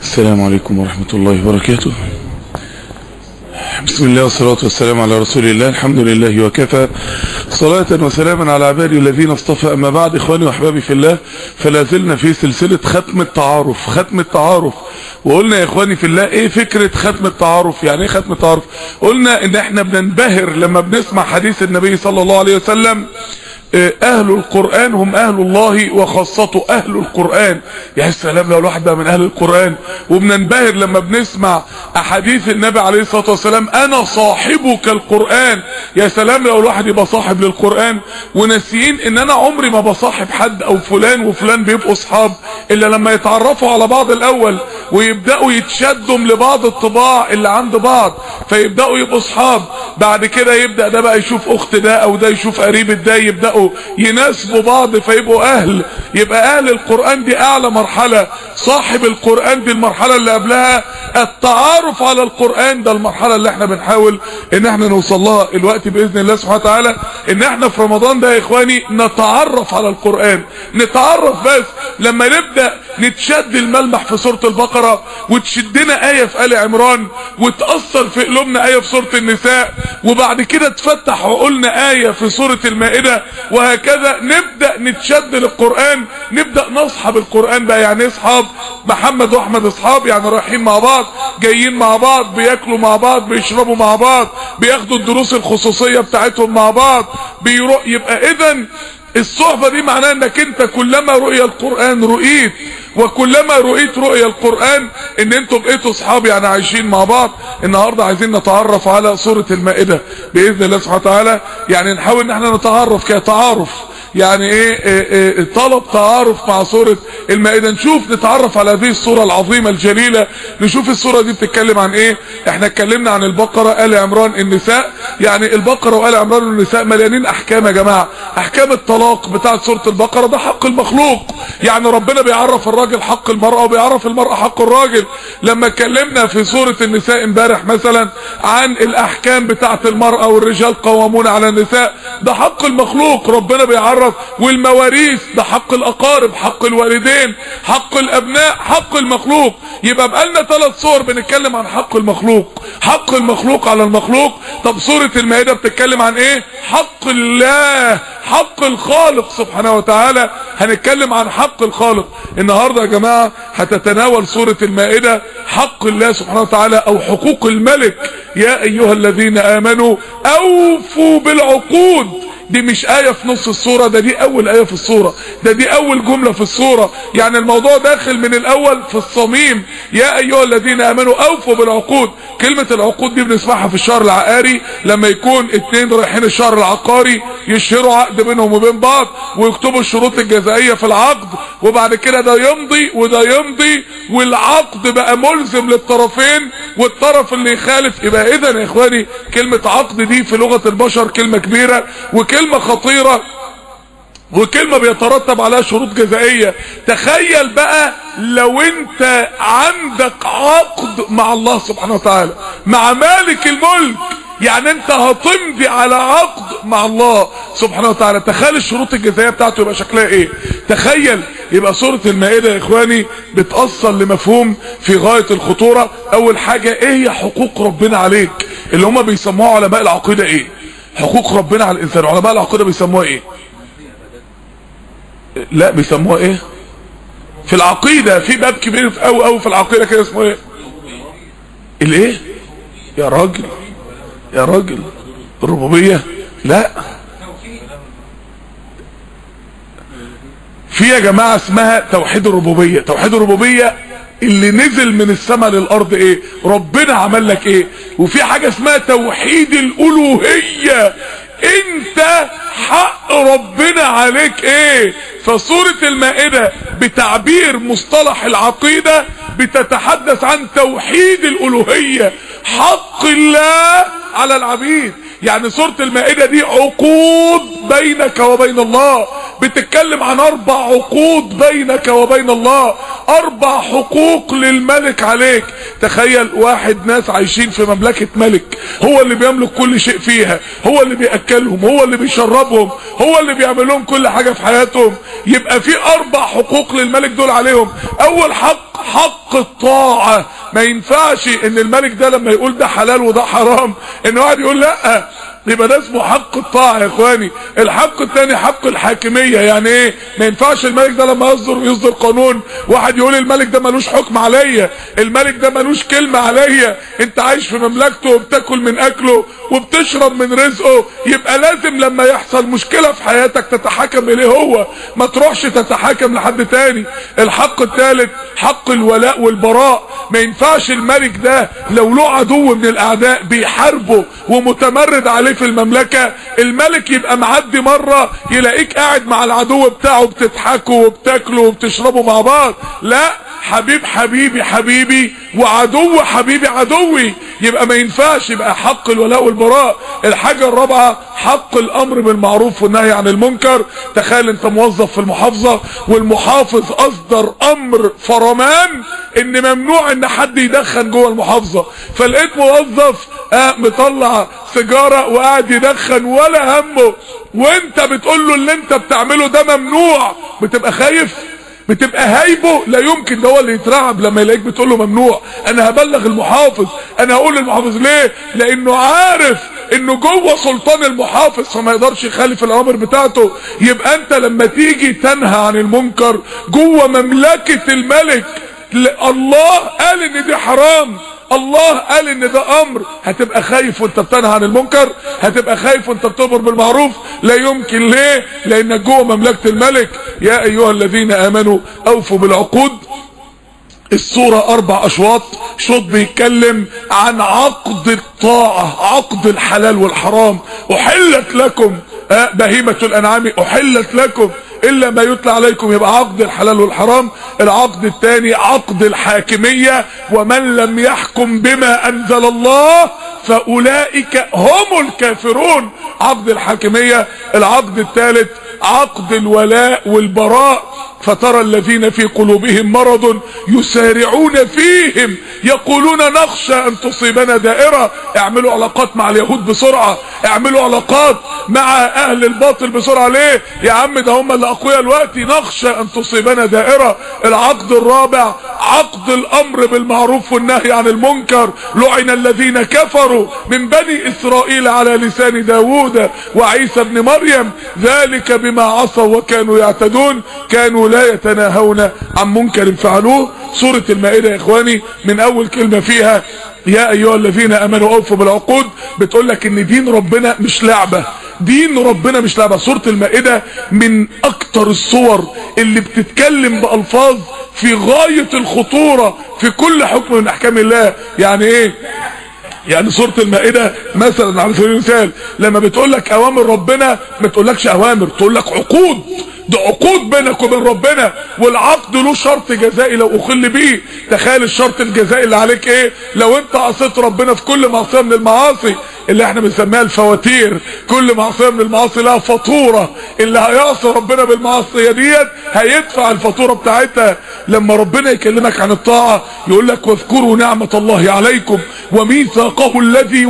السلام عليكم ورحمة الله وبركاته بسم الله والصلاة والسلام على رسول الله الحمد لله وكفى صلاة وسلاما على عبادي الذين اصطفى أما بعد إخواني وأحبابي في الله فلا زلنا في سلسلة ختم التعارف ختم التعارف وقلنا يا إخواني في الله إيه فكرة ختم التعارف يعني إيه ختم التعارف قلنا إن إحنا بننبهر لما بنسمع حديث النبي صلى الله عليه وسلم اهل القرآن هم اهل الله وخاصته اهل القرآن يا سلام لو الواحد بقى من اهل القرآن وبننبهر لما بنسمع احاديث النبي عليه الصلاة والسلام انا صاحبك القرآن يا سلام لو الواحد يبقى صاحب للقرآن وناسيين ان انا عمري ما بصاحب حد او فلان وفلان بيبقوا اصحاب الا لما يتعرفوا على بعض الاول ويبدأوا يتشدوا لبعض الطباع اللي عند بعض فيبدأوا يبقوا اصحاب بعد كده يبدأ ده بقى يشوف اخت ده او ده يشوف قريب ده يبدأوا يناسبوا بعض فيبقوا اهل يبقى اهل القرآن دي اعلى مرحلة صاحب القرآن دي المرحلة اللي قبلها التعارف على القرآن ده المرحلة اللي احنا بنحاول ان احنا نوصل لها الوقت باذن الله سبحانه وتعالى ان احنا في رمضان ده يا اخواني نتعرف على القرآن نتعرف بس لما نبدأ نتشد الملمح في سورة البقرة وتشدنا آية في آل عمران وتأثر في قلوبنا آية في سورة النساء وبعد كده تفتح عقولنا آية في سورة المائدة وهكذا نبدأ نتشد للقرآن نبدأ نصحب القرآن بقى يعني اصحاب محمد واحمد اصحاب يعني رايحين مع بعض جايين مع بعض بياكلوا مع بعض بيشربوا مع بعض بياخدوا الدروس الخصوصية بتاعتهم مع بعض بيروح يبقى اذا الصحبة دي معناها انك انت كلما رؤية القرآن رؤيت وكلما رؤيت رؤية القرآن ان انتوا بقيتوا اصحاب يعني عايشين مع بعض النهاردة عايزين نتعرف على سورة المائدة بإذن الله سبحانه وتعالى يعني نحاول ان احنا نتعرف كتعارف يعني ايه, إيه, إيه طلب تعارف مع سورة المائدة نشوف نتعرف على هذه السورة العظيمة الجليلة نشوف السورة دي بتتكلم عن ايه احنا اتكلمنا عن البقرة آل عمران النساء يعني البقرة وآل عمران النساء مليانين احكام يا جماعة احكام الطلاق بتاعت سورة البقرة ده حق المخلوق يعني ربنا بيعرف الراجل حق المرأة وبيعرف المرأة حق الراجل لما اتكلمنا في سورة النساء امبارح مثلا عن الاحكام بتاعت المرأة والرجال قوامون على النساء ده حق المخلوق ربنا بيعرف والمواريث ده حق الاقارب حق الوالدين حق الابناء حق المخلوق يبقى بقالنا ثلاث صور بنتكلم عن حق المخلوق حق المخلوق على المخلوق طب سورة المائدة بتتكلم عن ايه حق الله حق الخالق سبحانه وتعالى هنتكلم عن حق الخالق النهاردة يا جماعة هتتناول سورة المائدة حق الله سبحانه وتعالى او حقوق الملك يا ايها الذين امنوا اوفوا بالعقود دي مش آية في نص الصورة ده دي أول آية في الصورة ده دي أول جملة في الصورة يعني الموضوع داخل من الأول في الصميم يا أيها الذين آمنوا أوفوا بالعقود كلمة العقود دي بنسمعها في الشهر العقاري لما يكون اتنين رايحين الشهر العقاري يشهروا عقد بينهم وبين بعض ويكتبوا الشروط الجزائية في العقد وبعد كده ده يمضي وده يمضي والعقد بقى ملزم للطرفين والطرف اللي يخالف يبقى إذا يا إخواني كلمة عقد دي في لغة البشر كلمة كبيرة وكلمة كلمة خطيرة وكلمة بيترتب عليها شروط جزائية تخيل بقى لو انت عندك عقد مع الله سبحانه وتعالى مع مالك الملك يعني انت هتمضي على عقد مع الله سبحانه وتعالى تخيل الشروط الجزائية بتاعته يبقى شكلها ايه تخيل يبقى سورة المائدة يا اخواني بتأصل لمفهوم في غاية الخطورة اول حاجة ايه هي حقوق ربنا عليك اللي هم بيسموها علماء العقيدة ايه حقوق ربنا على الانسان علماء العقيده بيسموها ايه لا بيسموها ايه في العقيده في باب كبير قوي قوي في العقيده كده اسمه ايه الايه يا راجل يا راجل الربوبيه لا في يا جماعه اسمها توحيد الربوبيه توحيد الربوبيه اللي نزل من السماء للارض ايه ربنا عمل لك ايه وفي حاجة اسمها توحيد الالوهية انت حق ربنا عليك ايه فسورة المائدة بتعبير مصطلح العقيدة بتتحدث عن توحيد الالوهية حق الله على العبيد يعني سورة المائدة دي عقود بينك وبين الله بتتكلم عن اربع عقود بينك وبين الله اربع حقوق للملك عليك تخيل واحد ناس عايشين في مملكة ملك هو اللي بيملك كل شيء فيها هو اللي بيأكلهم هو اللي بيشربهم هو اللي بيعمل لهم كل حاجة في حياتهم يبقى في اربع حقوق للملك دول عليهم اول حق حق الطاعة ما ينفعش ان الملك ده لما يقول ده حلال وده حرام ان واحد يقول لا يبقى ده اسمه حق الطاعة يا اخواني الحق الثاني حق الحاكمية يعني ايه ما ينفعش الملك ده لما يصدر يصدر قانون واحد يقول الملك ده ملوش حكم عليا الملك ده ملوش كلمة عليا انت عايش في مملكته وبتاكل من اكله وبتشرب من رزقه يبقى لازم لما يحصل مشكلة في حياتك تتحكم اليه هو ما تروحش تتحكم لحد تاني الحق الثالث حق الولاء والبراء ما ينفعش الملك ده لو له عدو من الاعداء بيحاربه ومتمرد عليه في المملكة الملك يبقى معدي مرة يلاقيك قاعد مع العدو بتاعه بتضحكوا وبتاكلوا وبتشربوا مع بعض لا حبيب حبيبي حبيبي وعدو حبيبي عدوي يبقى ما ينفعش يبقى حق الولاء والبراء الحاجة الرابعة حق الامر بالمعروف والنهي عن المنكر تخيل انت موظف في المحافظة والمحافظ اصدر امر فرمان ان ممنوع ان حد يدخن جوه المحافظة فلقيت موظف آه مطلع سيجارة وقاعد يدخن ولا همه وانت بتقول له اللي انت بتعمله ده ممنوع بتبقى خايف بتبقى هايبه لا يمكن ده هو اللي يترعب لما يلاقيك بتقول له ممنوع انا هبلغ المحافظ انا هقول للمحافظ ليه لانه عارف انه جوه سلطان المحافظ فما يقدرش يخالف الاوامر بتاعته يبقى انت لما تيجي تنهى عن المنكر جوه مملكة الملك الله قال ان دي حرام الله قال ان ده امر هتبقى خايف وانت بتنهى عن المنكر هتبقى خايف وانت بتامر بالمعروف لا يمكن ليه لانك جوه مملكة الملك يا ايها الذين امنوا اوفوا بالعقود الصورة اربع اشواط شوط بيتكلم عن عقد الطاعة عقد الحلال والحرام احلت لكم بهيمة الانعام احلت لكم الا ما يتلى عليكم يبقى عقد الحلال والحرام العقد الثاني عقد الحاكمية ومن لم يحكم بما انزل الله فاولئك هم الكافرون عقد الحاكمية العقد الثالث عقد الولاء والبراء فترى الذين في قلوبهم مرض يسارعون فيهم يقولون نخشى ان تصيبنا دائرة اعملوا علاقات مع اليهود بسرعة اعملوا علاقات مع اهل الباطل بسرعة ليه يا عم ده هم اللي اقوياء الوقت نخشى ان تصيبنا دائرة العقد الرابع عقد الامر بالمعروف والنهي عن المنكر لعن الذين كفروا من بني اسرائيل على لسان داوود وعيسى ابن مريم ذلك بما عصوا وكانوا يعتدون كانوا لا يتناهون عن منكر فعلوه سورة المائدة يا اخواني من اول كلمة فيها يا ايها الذين امنوا اوفوا بالعقود بتقول لك ان دين ربنا مش لعبة دين ربنا مش لعبة سورة المائدة من اكتر الصور اللي بتتكلم بالفاظ في غاية الخطورة في كل حكم من احكام الله يعني ايه يعني سورة المائدة مثلا على سبيل المثال لما بتقول لك اوامر ربنا ما تقولكش اوامر تقول لك عقود ده عقود بينك وبين ربنا والعقد له شرط جزائي لو اخل بيه تخيل الشرط الجزائي اللي عليك ايه لو انت عصيت ربنا في كل معصيه من المعاصي اللي احنا بنسميها الفواتير كل معصيه من المعاصي لها فاتوره اللي هيعصي ربنا بالمعصيه ديت هيدفع الفاتوره بتاعتها لما ربنا يكلمك عن الطاعه يقول لك واذكروا نعمه الله عليكم وميثاقه الذي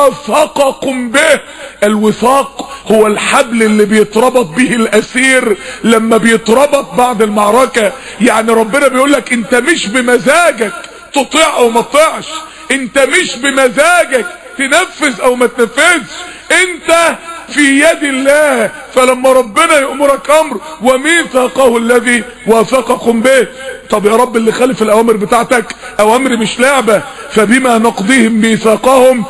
واثقكم به الوثاق هو الحبل اللي بيتربط به الاسير لما بيتربط بعد المعركة يعني ربنا بيقول لك انت مش بمزاجك تطيع او ما تطيعش انت مش بمزاجك تنفذ او ما تنفذش انت في يد الله فلما ربنا يأمرك امر وميثاقه الذي وافقكم به طب يا رب اللي خالف الاوامر بتاعتك اوامر مش لعبة فبما نقضيهم ميثاقهم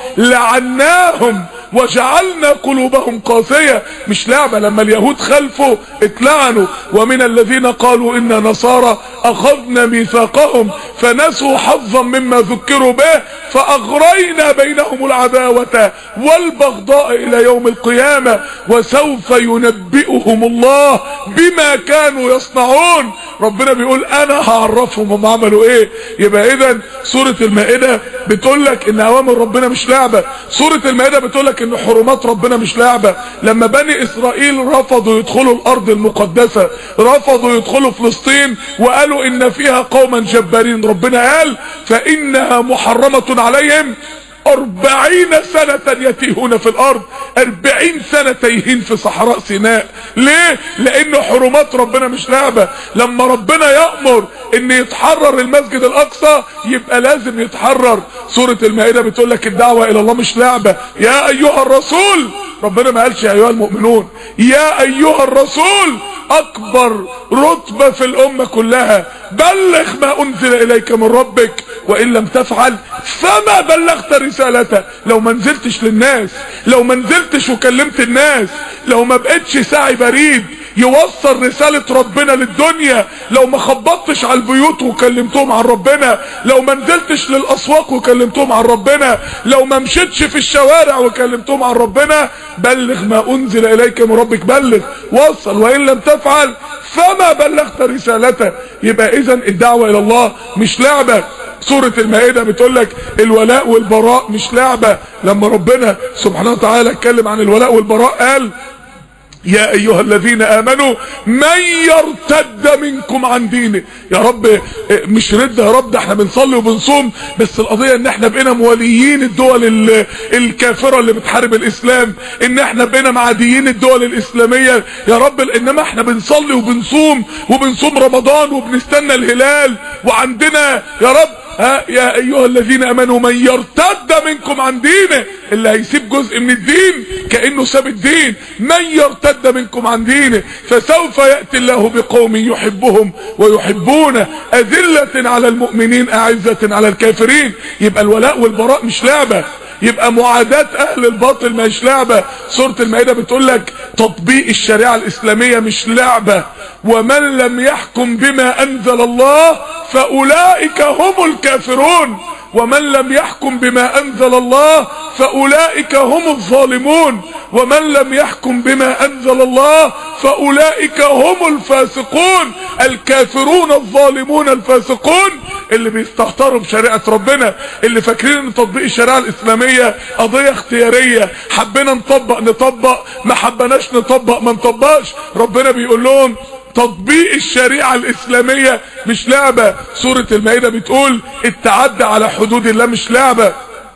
لعناهم وجعلنا قلوبهم قاسية مش لعبة لما اليهود خلفوا اتلعنوا ومن الذين قالوا إنا نصارى أخذنا ميثاقهم فنسوا حظا مما ذكروا به فأغرينا بينهم العداوة والبغضاء إلى يوم القيامة وسوف ينبئهم الله بما كانوا يصنعون ربنا بيقول انا هعرفهم هم عملوا ايه يبقى اذا سورة المائدة بتقول لك ان اوامر ربنا مش لعبة سورة المائدة بتقول لك ان حرمات ربنا مش لعبة لما بني اسرائيل رفضوا يدخلوا الارض المقدسة رفضوا يدخلوا فلسطين وقالوا ان فيها قوما جبارين ربنا قال فانها محرمة عليهم أربعين سنة يتيهون في الأرض أربعين سنة تايهين في صحراء سيناء ليه؟ لأن حرمات ربنا مش لعبة لما ربنا يأمر أن يتحرر المسجد الأقصى يبقى لازم يتحرر سورة المائدة بتقول لك الدعوة إلى الله مش لعبة يا أيها الرسول ربنا ما قالش يا أيها المؤمنون يا أيها الرسول أكبر رتبة في الأمة كلها بلغ ما أنزل إليك من ربك وإن لم تفعل فما بلغت رسالته لو ما نزلتش للناس لو ما نزلتش وكلمت الناس لو ما بقتش ساعي بريد يوصل رسالة ربنا للدنيا لو ما خبطتش على البيوت وكلمتهم عن ربنا لو ما نزلتش للأسواق وكلمتهم عن ربنا لو ما مشيتش في الشوارع وكلمتهم عن ربنا بلغ ما أنزل إليك من ربك بلغ وصل وإن لم تفعل فما بلغت رسالته يبقى إذا الدعوة إلى الله مش لعبة سورة المائدة بتقول لك الولاء والبراء مش لعبة لما ربنا سبحانه وتعالى اتكلم عن الولاء والبراء قال يا ايها الذين امنوا من يرتد منكم عن دينه يا رب مش رد يا رب ده احنا بنصلي وبنصوم بس القضية ان احنا بقينا مواليين الدول الكافرة اللي بتحارب الاسلام ان احنا بقينا معاديين الدول الاسلامية يا رب انما احنا بنصلي وبنصوم وبنصوم رمضان وبنستنى الهلال وعندنا يا رب ها يا ايها الذين امنوا من يرتد منكم عن دينه اللي هيسيب جزء من الدين كانه ساب الدين من يرتد منكم عن دينه فسوف ياتي الله بقوم يحبهم ويحبونه اذله على المؤمنين اعزه على الكافرين يبقى الولاء والبراء مش لعبه يبقى معاداة اهل الباطل مش لعبة سورة المائدة بتقول لك تطبيق الشريعة الاسلامية مش لعبة ومن لم يحكم بما انزل الله فاولئك هم الكافرون ومن لم يحكم بما انزل الله فاولئك هم الظالمون ومن لم يحكم بما انزل الله فاولئك هم الفاسقون الكافرون الظالمون الفاسقون اللي بيستهتروا بشريعة ربنا اللي فاكرين ان تطبيق الشريعة الاسلامية قضية اختيارية حبينا نطبق نطبق ما حبناش نطبق ما نطبقش ربنا بيقول لهم تطبيق الشريعة الاسلامية مش لعبة سورة المائدة بتقول التعدى على حدود الله مش لعبة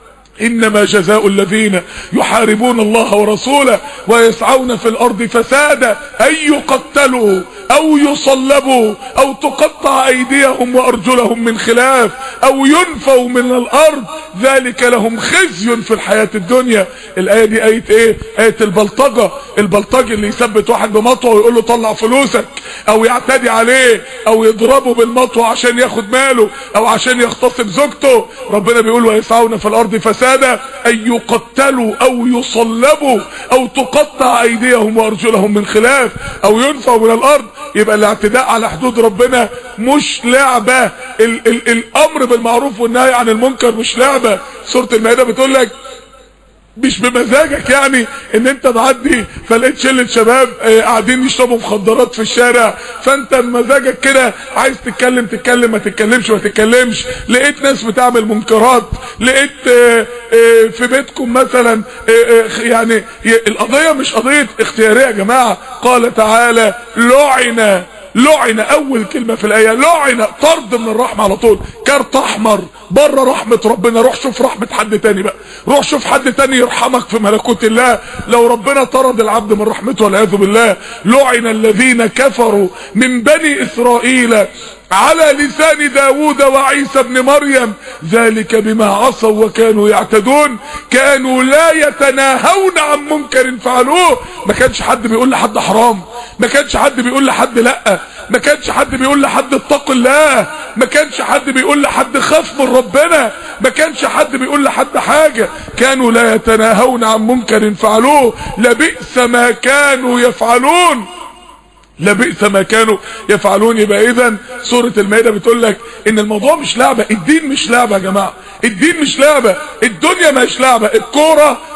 انما جزاء الذين يحاربون الله ورسوله ويسعون في الارض فسادا ان يقتلوا او يصلبوا او تقطع ايديهم وارجلهم من خلاف او ينفوا من الارض ذلك لهم خزي في الحياة الدنيا الاية دي اية ايه اية البلطجة البلطجي اللي يثبت واحد بمطوه ويقول له طلع فلوسك او يعتدي عليه او يضربه بالمطوه عشان ياخد ماله او عشان يغتصب زوجته ربنا بيقول ويسعون في الارض فسادا ان يقتلوا او يصلبوا او تقطع ايديهم وارجلهم من خلاف او ينفوا من الارض يبقى الاعتداء على حدود ربنا مش لعبة ال ال الامر بالمعروف والنهي عن المنكر مش لعبة سورة المائدة بتقول لك مش بمزاجك يعني ان انت معدي فلقيت شلة شباب اه قاعدين يشربوا مخدرات في الشارع فانت بمزاجك كده عايز تتكلم تتكلم ما تتكلمش ما تتكلمش لقيت ناس بتعمل منكرات لقيت اه اه في بيتكم مثلا يعني القضية مش قضية اختيارية يا جماعة قال تعالى لعن لعن اول كلمة في الاية لعن طرد من الرحمة على طول كارت احمر بره رحمة ربنا روح شوف رحمة حد تاني بقى روح شوف حد تاني يرحمك في ملكوت الله لو ربنا طرد العبد من رحمته والعياذ بالله لعن الذين كفروا من بني اسرائيل على لسان داود وعيسى ابن مريم ذلك بما عصوا وكانوا يعتدون كانوا لا يتناهون عن منكر فعلوه ما كانش حد بيقول لحد حرام ما كانش حد بيقول لحد لا ما كانش حد بيقول لحد اتق الله ما كانش حد بيقول لحد خاف من ربنا ما كانش حد بيقول لحد حاجة كانوا لا يتناهون عن منكر فعلوه لبئس ما كانوا يفعلون لبئس ما كانوا يفعلون يبقى اذا سورة المائدة بتقول لك ان الموضوع مش لعبة الدين مش لعبة يا جماعة الدين مش لعبة الدنيا مش لعبة الكورة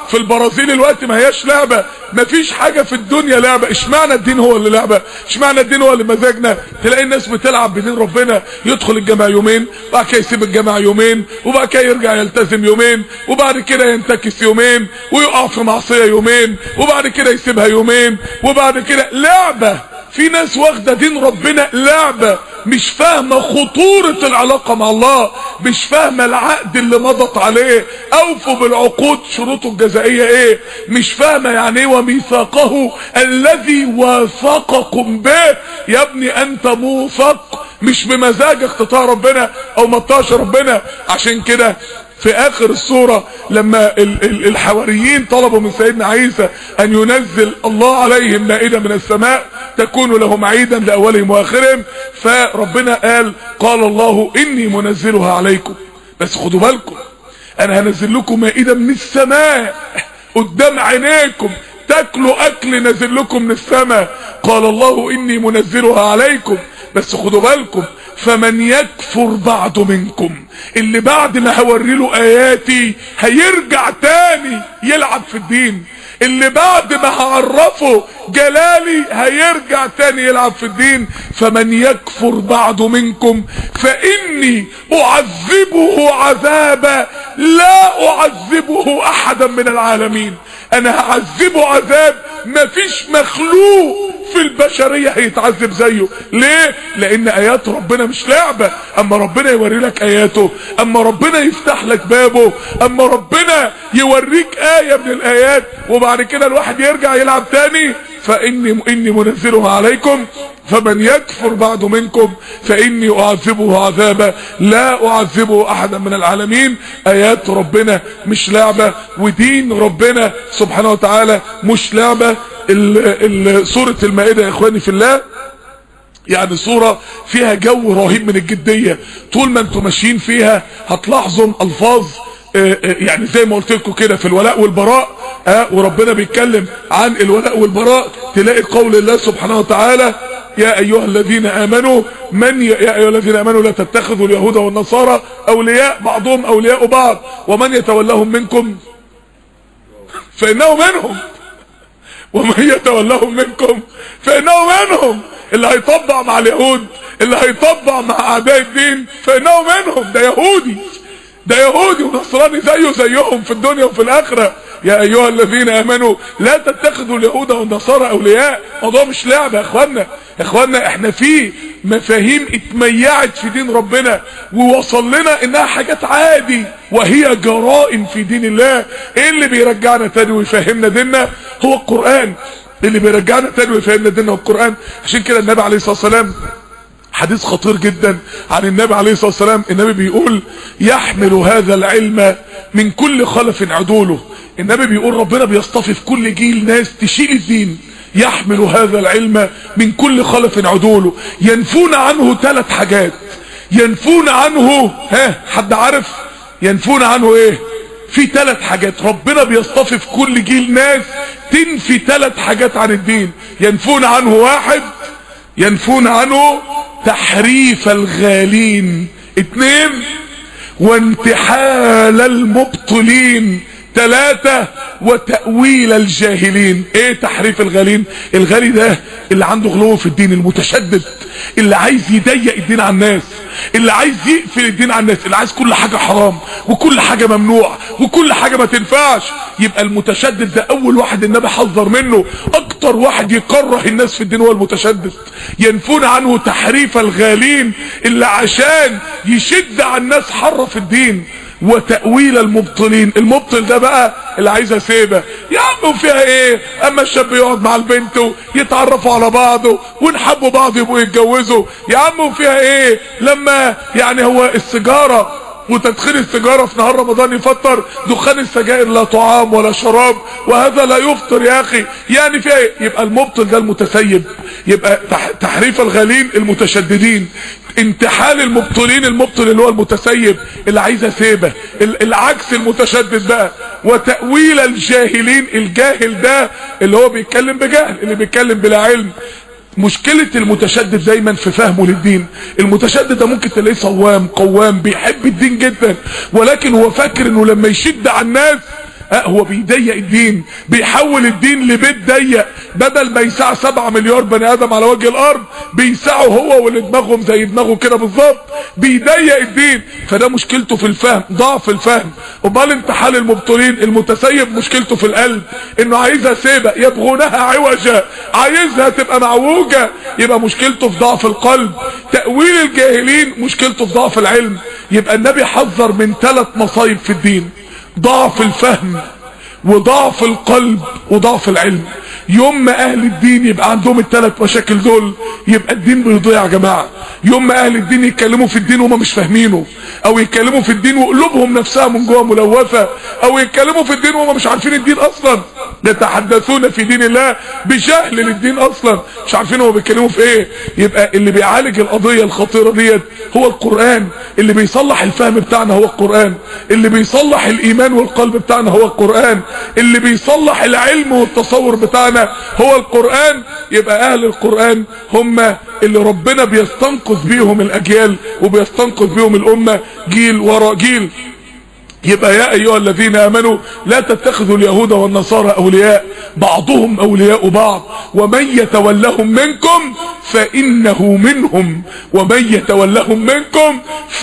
في البرازيل الوقت ما هياش لعبة ما فيش حاجة في الدنيا لعبة اشمعنى الدين هو اللي لعبة اشمعنى الدين هو اللي مزاجنا تلاقي الناس بتلعب بدين ربنا يدخل الجامع يومين وبعد كده يسيب الجامع يومين وبعد كده يرجع يلتزم يومين وبعد كده ينتكس يومين ويقع في معصية يومين وبعد كده يسيبها يومين وبعد كده لعبة في ناس واخده دين ربنا لعبه مش فاهمه خطوره العلاقه مع الله مش فاهمه العقد اللي مضت عليه اوفوا بالعقود شروطه الجزائيه ايه مش فاهمه يعني ايه وميثاقه الذي واثقكم به يا ابني انت موثق مش بمزاجك تطاع ربنا او ما تطاعش ربنا عشان كده في اخر السورة لما ال ال الحواريين طلبوا من سيدنا عيسى ان ينزل الله عليهم مائدة من السماء تكون لهم عيدا لاولهم واخرهم فربنا قال قال الله اني منزلها عليكم بس خدوا بالكم انا هنزل لكم مائدة من السماء قدام عينيكم تاكلوا اكل نزل لكم من السماء قال الله اني منزلها عليكم بس خدوا بالكم فمن يكفر بعد منكم اللي بعد ما هوري له اياتي هيرجع تاني يلعب في الدين اللي بعد ما هعرفه جلالي هيرجع تاني يلعب في الدين فمن يكفر بعد منكم فاني اعذبه عذابا لا اعذبه احدا من العالمين انا هعذبه عذاب مفيش مخلوق في البشرية هيتعذب زيه ليه لان ايات ربنا مش لعبة اما ربنا يوري لك اياته اما ربنا يفتح لك بابه اما ربنا يوريك اية من الايات وبعد كده الواحد يرجع يلعب تاني فاني اني منزلها عليكم فمن يكفر بعد منكم فاني اعذبه عذابا لا اعذبه احدا من العالمين ايات ربنا مش لعبة ودين ربنا سبحانه وتعالى مش لعبة ال ال سورة المائدة يا اخواني في الله يعني صورة فيها جو رهيب من الجدية طول ما انتم ماشيين فيها هتلاحظوا الفاظ يعني زي ما قلت لكم كده في الولاء والبراء اه وربنا بيتكلم عن الولاء والبراء تلاقي قول الله سبحانه وتعالى يا ايها الذين امنوا من ي... يا ايها الذين امنوا لا تتخذوا اليهود والنصارى اولياء بعضهم اولياء بعض ومن يتولهم منكم فانه منهم ومن يتولهم منكم فانه منهم اللي هيطبع مع اليهود اللي هيطبع مع اعداء الدين فانه منهم ده يهودي ده يهودي ونصراني زيه زيهم في الدنيا وفي الاخره يا ايها الذين امنوا لا تتخذوا اليهود والنصارى اولياء موضوع مش لعبه يا اخوانا يا اخوانا احنا في مفاهيم اتميعت في دين ربنا ووصل لنا انها حاجات عادي وهي جرائم في دين الله ايه اللي بيرجعنا تاني ويفهمنا ديننا هو القرآن اللي بيرجعنا تاني ويفهمنا ديننا هو القرآن عشان كده النبي عليه الصلاة والسلام حديث خطير جدا عن النبي عليه الصلاة والسلام النبي بيقول يحمل هذا العلم من كل خلف عدوله النبي بيقول ربنا بيصطفي في كل جيل ناس تشيل الدين يحمل هذا العلم من كل خلف عدوله ينفون عنه ثلاث حاجات ينفون عنه ها حد عارف ينفون عنه ايه في ثلاث حاجات ربنا بيصطفي في كل جيل ناس تنفي ثلاث حاجات عن الدين ينفون عنه واحد ينفون عنه تحريف الغالين اتنين وانتحال المبطلين ثلاثة وتأويل الجاهلين ايه تحريف الغالين الغالي ده اللي عنده غلو في الدين المتشدد اللي عايز يضيق الدين على الناس اللي عايز يقفل الدين على الناس اللي عايز كل حاجة حرام وكل حاجة ممنوع وكل حاجة ما تنفعش يبقى المتشدد ده اول واحد النبي حذر منه اكتر واحد يكره الناس في الدين هو المتشدد ينفون عنه تحريف الغالين اللي عشان يشد على الناس حرة في الدين وتأويل المبطلين المبطل ده بقى اللي عايزه سيبه يا عم فيها ايه اما الشاب يقعد مع البنت يتعرفوا على بعض ونحبوا بعض يبقوا يتجوزوا يا عم فيها ايه لما يعني هو السيجاره وتدخين السيجاره في نهار رمضان يفطر دخان السجائر لا طعام ولا شراب وهذا لا يفطر يا اخي يعني في ايه يبقى المبطل ده المتسيب يبقى تحريف الغالين المتشددين انتحال المبطلين المبطل اللي هو المتسيب اللي عايزه سيبه العكس المتشدد بقى وتأويل الجاهلين الجاهل ده اللي هو بيتكلم بجهل اللي بيتكلم بلا علم مشكلة المتشدد دايما في فهمه للدين المتشدد ده ممكن تلاقيه صوام قوام بيحب الدين جدا ولكن هو فاكر انه لما يشد على الناس اه هو بيضيق الدين بيحول الدين لبيت ضيق بدل ما يسع 7 مليار بني ادم على وجه الارض بيسعه هو واللي دماغهم زي دماغه كده بالظبط بيضيق الدين فده مشكلته في الفهم ضعف الفهم امال انت حال المبطلين المتسيب مشكلته في القلب انه عايزها سيبه يبغونها عوجا عايزها تبقى معوجه يبقى مشكلته في ضعف القلب تاويل الجاهلين مشكلته في ضعف العلم يبقى النبي حذر من ثلاث مصايب في الدين ضعف الفهم وضعف القلب وضعف العلم يوم ما اهل الدين يبقى عندهم الثلاث مشاكل دول يبقى الدين بيضيع يا جماعه يوم ما اهل الدين يتكلموا في الدين وهم مش فاهمينه او يتكلموا في الدين وقلوبهم نفسها من جوه ملوثه او يتكلموا في الدين وهم مش عارفين الدين اصلا يتحدثون في دين الله بجهل للدين اصلا مش عارفين هو بيتكلموا في ايه يبقى اللي بيعالج القضيه الخطيره ديت هو القران اللي بيصلح الفهم بتاعنا هو القران اللي بيصلح الايمان والقلب بتاعنا هو القران اللي بيصلح العلم والتصور بتاعنا هو القران يبقى اهل القران هم اللي ربنا بيستنقذ بيهم الاجيال وبيستنقذ بيهم الامه جيل ورا جيل يبقى يا ايها الذين امنوا لا تتخذوا اليهود والنصارى اولياء بعضهم اولياء بعض ومن يتولهم منكم فانه منهم ومن يتولهم منكم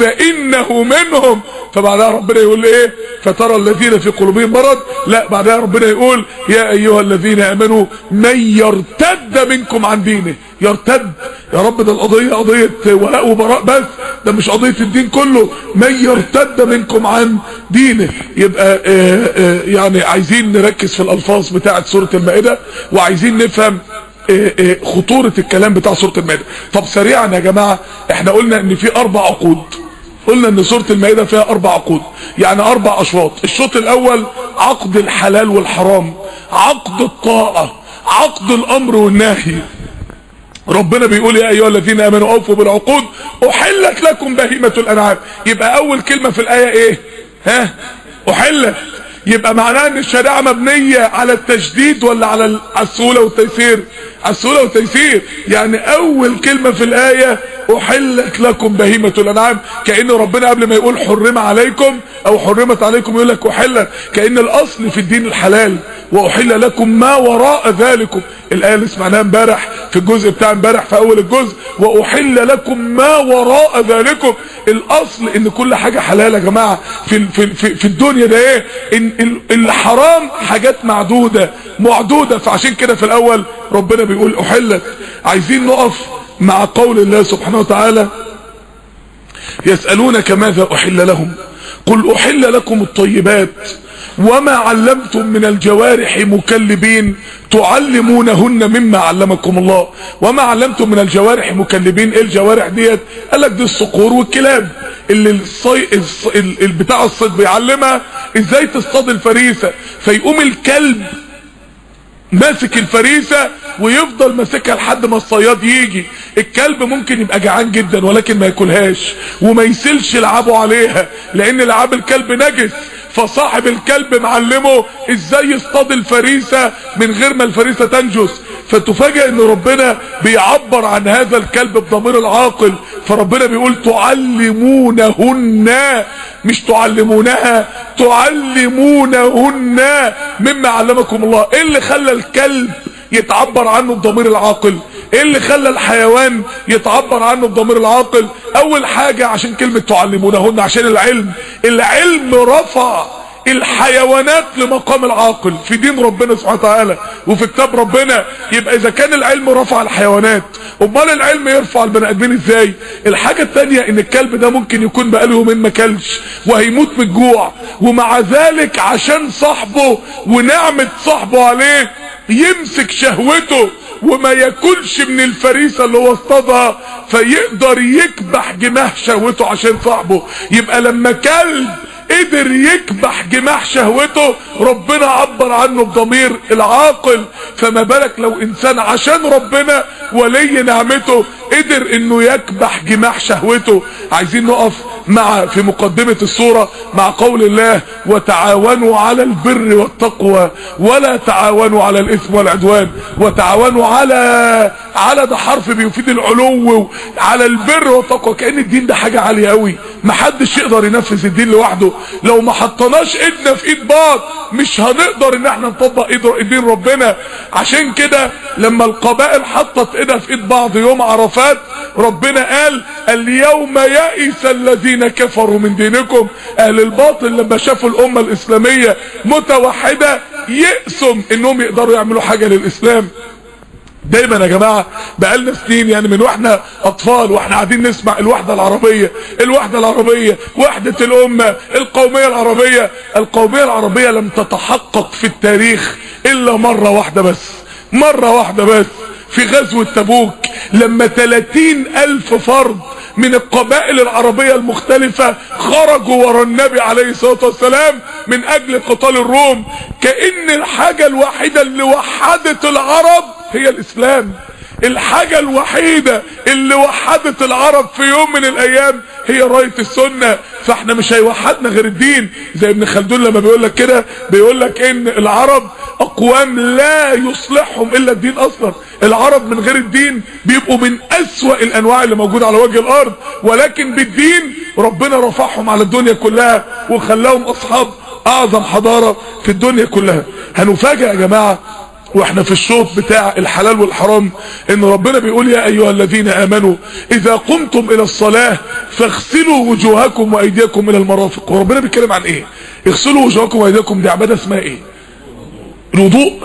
فانه منهم فبعدها ربنا يقول ايه فترى الذين في قلوبهم مرض لا بعدها ربنا يقول يا ايها الذين امنوا من يرتد منكم عن دينه يرتد يا رب ده القضيه قضيه ولاء وبراء بس ده مش قضيه الدين كله من يرتد منكم عن دينه يبقى آآ آآ يعني عايزين نركز في الالفاظ بتاعه سوره المائده وعايزين نفهم آآ خطوره الكلام بتاع سوره المائده طب سريعا يا جماعه احنا قلنا ان في اربع عقود قلنا ان سوره المائده فيها اربع عقود يعني اربع اشواط الشوط الاول عقد الحلال والحرام عقد الطاعه عقد الامر والنهي ربنا بيقول يا ايها الذين امنوا اوفوا بالعقود احلت لكم بهيمه الانعام يبقى اول كلمه في الايه ايه ها احلت يبقى معناها ان الشريعه مبنيه على التشديد ولا على السهوله والتيسير على السهوله والتيسير يعني اول كلمه في الايه احلت لكم بهيمه الانعام كان ربنا قبل ما يقول حرم عليكم او حرمت عليكم يقول لك احلت كان الاصل في الدين الحلال واحل لكم ما وراء ذلكم الايه اللي سمعناها امبارح في الجزء بتاع امبارح في اول الجزء واحل لكم ما وراء ذلكم الاصل ان كل حاجه حلال يا جماعه في في في, في الدنيا ده ايه ان الحرام حاجات معدوده معدوده فعشان كده في الاول ربنا بيقول احلت عايزين نقف مع قول الله سبحانه وتعالى يسالونك ماذا احل لهم قل احل لكم الطيبات وما علمتم من الجوارح مكلبين تعلمونهن مما علمكم الله وما علمتم من الجوارح مكلبين ايه الجوارح ديت قال لك دي الصقور والكلاب اللي الصي... الص... ال... بتاع الصيد بيعلمها ازاي تصطاد الفريسه فيقوم الكلب ماسك الفريسة ويفضل ماسكها لحد ما الصياد يجي الكلب ممكن يبقى جعان جدا ولكن ما ياكلهاش وما يسيلش لعابه عليها لان لعاب الكلب نجس فصاحب الكلب معلمه ازاي يصطاد الفريسة من غير ما الفريسة تنجس فتفاجئ ان ربنا بيعبر عن هذا الكلب بضمير العاقل فربنا بيقول تعلمونهن مش تعلمونها تعلمونهن مما علمكم الله ايه اللي خلى الكلب يتعبر عنه بضمير العاقل ايه اللي خلى الحيوان يتعبر عنه بضمير العاقل اول حاجة عشان كلمة تعلمونهن عشان العلم العلم رفع الحيوانات لمقام العاقل في دين ربنا سبحانه وتعالى وفي كتاب ربنا يبقى اذا كان العلم رفع الحيوانات امال العلم يرفع البني ادمين ازاي الحاجة التانية ان الكلب ده ممكن يكون بقاله يومين ما كلش وهيموت من الجوع ومع ذلك عشان صاحبه ونعمة صاحبه عليه يمسك شهوته وما ياكلش من الفريسة اللي هو اصطادها فيقدر يكبح جماح شهوته عشان صاحبه يبقى لما كلب قدر يكبح جماح شهوته ربنا عبر عنه بضمير العاقل فما بالك لو انسان عشان ربنا ولي نعمته قدر انه يكبح جماح شهوته عايزين نقف مع في مقدمة السورة مع قول الله وتعاونوا على البر والتقوى ولا تعاونوا على الاثم والعدوان وتعاونوا على على ده حرف بيفيد العلو على البر والتقوى كأن الدين ده حاجة عالية قوي محدش يقدر ينفذ الدين لوحده لو ما حطناش ايدنا في ايد بعض مش هنقدر ان احنا نطبق ايد دين ربنا عشان كده لما القبائل حطت ايدها في ايد بعض يوم عرفات ربنا قال اليوم يئس الذين كفروا من دينكم اهل الباطل لما شافوا الامة الاسلامية متوحدة يئسوا انهم يقدروا يعملوا حاجة للاسلام دايما يا جماعة بقالنا سنين يعني من واحنا اطفال واحنا قاعدين نسمع الوحدة العربية الوحدة العربية وحدة الامة القومية العربية القومية العربية لم تتحقق في التاريخ الا مرة واحدة بس مرة واحدة بس في غزوة تبوك لما 30 الف فرد من القبائل العربية المختلفة خرجوا ورا النبي عليه الصلاة والسلام من اجل قتال الروم كأن الحاجة الوحيدة اللي وحدت العرب هي الاسلام الحاجة الوحيدة اللي وحدت العرب في يوم من الايام هي راية السنة فاحنا مش هيوحدنا غير الدين زي ابن خلدون لما بيقول لك كده بيقول لك ان العرب اقوام لا يصلحهم الا الدين اصلا العرب من غير الدين بيبقوا من اسوأ الانواع اللي موجودة على وجه الارض ولكن بالدين ربنا رفعهم على الدنيا كلها وخلاهم اصحاب اعظم حضارة في الدنيا كلها هنفاجئ يا جماعة واحنا في الشوط بتاع الحلال والحرام ان ربنا بيقول يا ايها الذين امنوا اذا قمتم الى الصلاة فاغسلوا وجوهكم وايديكم الى المرافق وربنا بيتكلم عن ايه اغسلوا وجوهكم وايديكم دي عبادة اسمها ايه الوضوء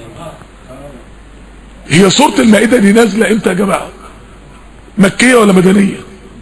هي سورة المائدة دي نازلة امتى يا جماعة مكية ولا مدنية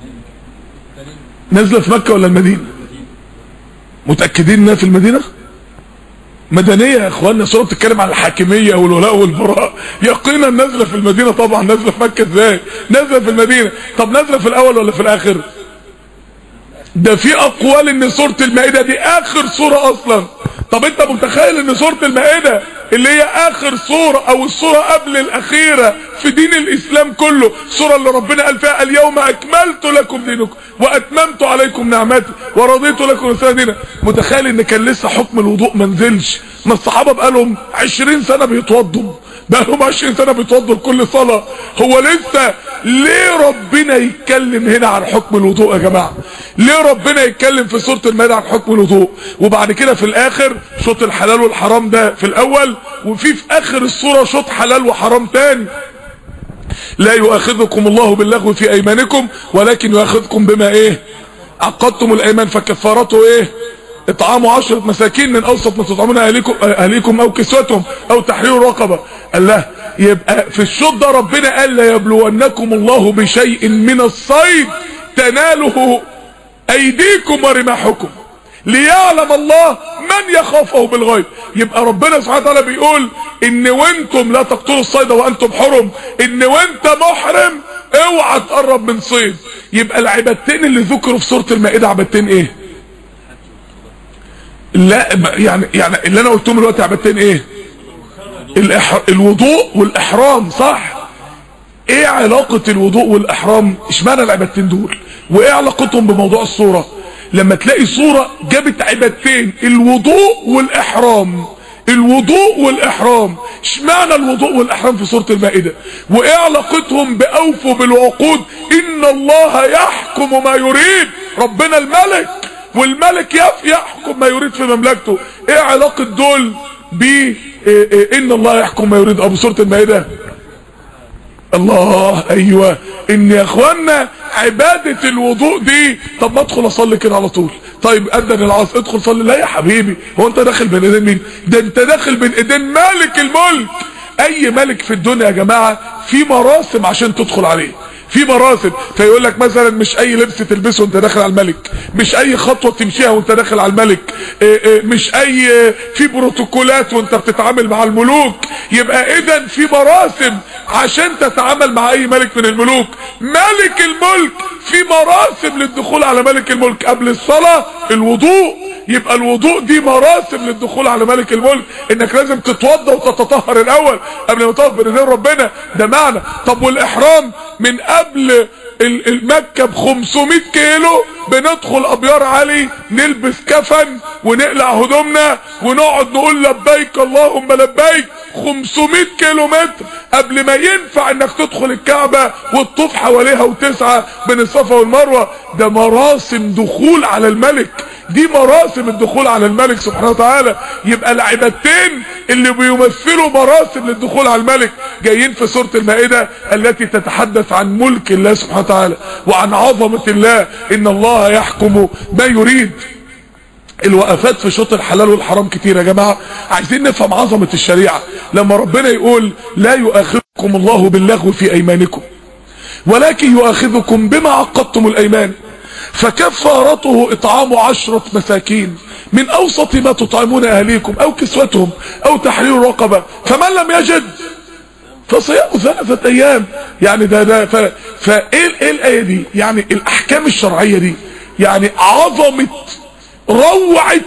نازلة في مكة ولا المدينة متأكدين انها في المدينة مدنية يا اخوانا سورة بتتكلم عن الحاكمية والولاء والبراء يقينا نازلة في المدينة طبعا نازلة في مكة ازاي نازلة في المدينة طب نازلة في الاول ولا في الاخر ده في اقوال ان سورة المائدة دي اخر سورة اصلا طب انت متخيل ان سورة المائدة اللي هي اخر سورة او السورة قبل الاخيرة في دين الاسلام كله السورة اللي ربنا قال فيها اليوم اكملت لكم دينكم واتممت عليكم نعمتي ورضيت لكم الاسلام دينا متخيل ان كان لسه حكم الوضوء ما نزلش ما الصحابة بقالهم 20 سنة بيتوضوا بقالهم 20 سنة بيتوضوا لكل صلاة هو لسه ليه ربنا يتكلم هنا عن حكم الوضوء يا جماعة ليه ربنا يتكلم في سورة المائدة عن حكم الوضوء وبعد كده في الاخر شوط الحلال والحرام ده في الاول وفي في اخر السورة شوط حلال وحرام تاني لا يؤاخذكم الله باللغو في ايمانكم ولكن يؤاخذكم بما ايه عقدتم الايمان فكفارته ايه اطعام عشرة مساكين من اوسط ما تطعمون اهليكم, اهليكم او كسوتهم او تحرير رقبة قال له يبقى في الشوط ده ربنا قال لا يبلونكم الله بشيء من الصيد تناله ايديكم ورماحكم ليعلم الله من يخافه بالغيب يبقى ربنا سبحانه وتعالى بيقول ان وانتم لا تقتلوا الصيد وانتم حرم ان وانت محرم اوعى تقرب من صيد يبقى العبادتين اللي ذكروا في سورة المائدة عبادتين ايه لا يعني يعني اللي انا قلتهم دلوقتي عبادتين ايه الإح... الوضوء والاحرام صح ايه علاقة الوضوء والاحرام اشمعنى العبادتين دول وايه علاقتهم بموضوع الصورة لما تلاقي صورة جابت عبادتين الوضوء والاحرام الوضوء والاحرام اشمعنى الوضوء والاحرام في سورة المائدة وايه علاقتهم باوفوا بالعقود ان الله يحكم ما يريد ربنا الملك والملك يحكم ما يريد في مملكته ايه علاقة دول ب ان الله يحكم ما يريد ابو سورة المائدة الله ايوه ان يا اخوانا عبادة الوضوء دي طب ما ادخل اصلي كده على طول طيب اذن العصر ادخل صلي لا يا حبيبي هو انت داخل بين ايدين مين ده انت داخل بين ايدين مالك الملك اي ملك في الدنيا يا جماعة في مراسم عشان تدخل عليه في مراسم فيقول لك مثلا مش اي لبس تلبسه وانت داخل على الملك مش اي خطوة تمشيها وانت داخل على الملك اه اه مش اي في بروتوكولات وانت بتتعامل مع الملوك يبقى اذا في مراسم عشان تتعامل مع اي ملك من الملوك ملك الملك في مراسم للدخول على ملك الملك قبل الصلاة الوضوء يبقى الوضوء دي مراسم للدخول على ملك الملك انك لازم تتوضى وتتطهر الاول قبل ما تقف بين ربنا ده معنى طب والاحرام من قبل ال- المكة ب 500 كيلو بندخل ابيار علي نلبس كفن ونقلع هدومنا ونقعد نقول لبيك اللهم لبيك 500 كيلو متر قبل ما ينفع انك تدخل الكعبة وتطوف حواليها وتسعى بين الصفا والمروة ده مراسم دخول على الملك دي مراسم الدخول على الملك سبحانه وتعالى يبقى العبادتين اللي بيمثلوا مراسم للدخول على الملك جايين في سورة المائدة التي تتحدث عن ملك الله سبحانه وتعالى وعن عظمة الله ان الله يحكم ما يريد الوقفات في شوط الحلال والحرام كتير يا جماعة عايزين نفهم عظمة الشريعة لما ربنا يقول لا يؤاخذكم الله باللغو في ايمانكم ولكن يؤاخذكم بما عقدتم الايمان فكفارته اطعام عشرة مساكين من اوسط ما تطعمون اهليكم او كسوتهم او تحرير رقبة فمن لم يجد فصيام ثلاثة ايام يعني ده ده ف فايه ايه الايه دي يعني الاحكام الشرعية دي يعني عظمة روعة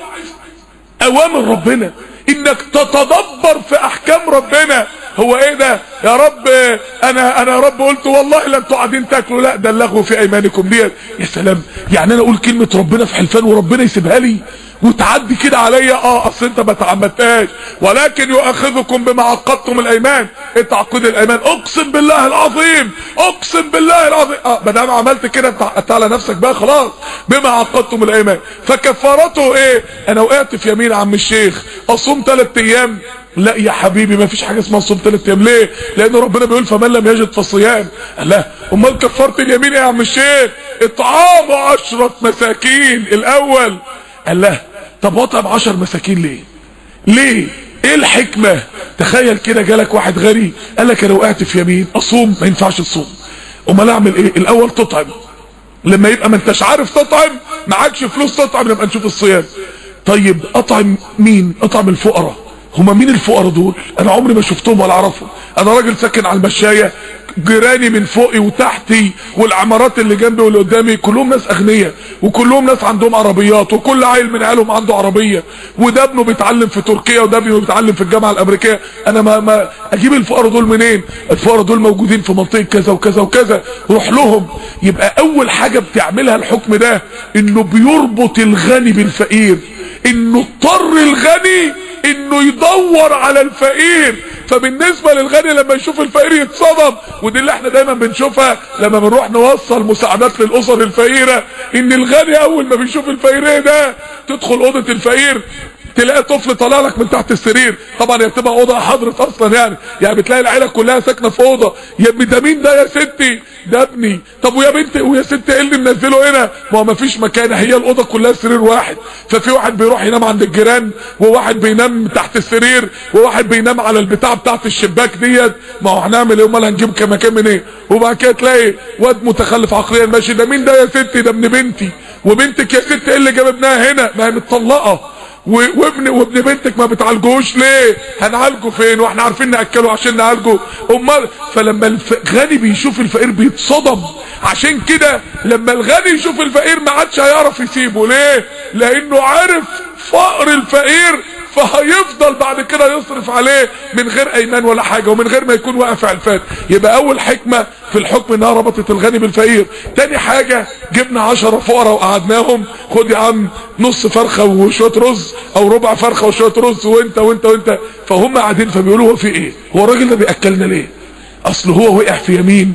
اوامر ربنا انك تتدبر في احكام ربنا هو ايه ده يا رب انا انا يا رب قلت والله لا انتوا قاعدين تاكلوا لا ده اللغو في ايمانكم ديت يا سلام يعني انا اقول كلمه ربنا في حلفان وربنا يسيبها لي وتعدي كده عليا اه اصل انت ما تعمدتهاش ولكن يؤاخذكم بما عقدتم الايمان انت عقد الايمان اقسم بالله العظيم اقسم بالله العظيم اه ما دام عملت كده انت عقدت على نفسك بقى خلاص بما عقدتم الايمان فكفارته ايه انا وقعت في يمين عم الشيخ اصوم ثلاث ايام لا يا حبيبي ما فيش حاجه اسمها صوم ثلاث ايام ليه لان ربنا بيقول فمن لم يجد فصيام لا امال كفاره اليمين ايه يا عم الشيخ اطعام عشرة مساكين الاول قال له طب واطعم 10 مساكين ليه ليه ايه الحكمة تخيل كده جالك واحد غني قال لك انا وقعت في يمين اصوم ما ينفعش تصوم امال اعمل ايه الاول تطعم لما يبقى ما انتش عارف تطعم معكش فلوس تطعم نبقى نشوف الصيام طيب اطعم مين اطعم الفقراء هما مين الفقراء دول انا عمري ما شفتهم ولا اعرفهم انا راجل ساكن على المشايه جيراني من فوقي وتحتي والعمارات اللي جنبي واللي قدامي كلهم ناس اغنياء وكلهم ناس عندهم عربيات وكل عيل من عيالهم عنده عربيه وده ابنه بيتعلم في تركيا وده ابنه بيتعلم في الجامعه الامريكيه انا ما, ما اجيب الفقراء دول منين الفقراء دول موجودين في منطقه كذا وكذا وكذا روح لهم يبقى اول حاجه بتعملها الحكم ده انه بيربط الغني بالفقير انه اضطر الغني انه يدور على الفقير فبالنسبة للغني لما يشوف الفقير يتصدم ودي اللي احنا دايما بنشوفها لما بنروح نوصل مساعدات للاسر الفقيرة ان الغني اول ما بيشوف الفقير ايه ده تدخل اوضة الفقير تلاقي طفل طالع لك من تحت السرير طبعا هي بتبقى اوضه حضره اصلا يعني يعني بتلاقي العيله كلها ساكنه في اوضه يا ابني ده مين ده يا ستي ده ابني طب ويا بنتي ويا ستي ايه اللي منزله هنا ما هو ما فيش مكان هي الاوضه كلها سرير واحد ففي واحد بيروح ينام عند الجيران وواحد بينام تحت السرير وواحد بينام على البتاع بتاعت الشباك ديت ما هو هنعمل ايه امال هنجيب كمكان من ايه وبعد كده تلاقي واد متخلف عقليا ماشي ده مين ده يا ستي ده ابن بنتي وبنتك يا ستي ايه اللي جاب ابنها هنا ما هي متطلقه وابن وابن بنتك ما بتعالجوش ليه هنعالجه فين واحنا عارفين ناكله عشان نعالجه امال فلما الغني بيشوف الفقير بيتصدم عشان كده لما الغني يشوف الفقير ما عادش هيعرف يسيبه ليه لانه عارف فقر الفقير فهيفضل بعد كده يصرف عليه من غير ايمان ولا حاجة ومن غير ما يكون واقف على الفات يبقى اول حكمة في الحكم انها ربطت الغني بالفقير تاني حاجة جبنا عشرة فقراء وقعدناهم خد يا عم نص فرخة وشوية رز او ربع فرخة وشوية رز وانت وانت وانت فهم قاعدين فبيقولوا هو في ايه هو الراجل ده بيأكلنا ليه اصل هو وقع في يمين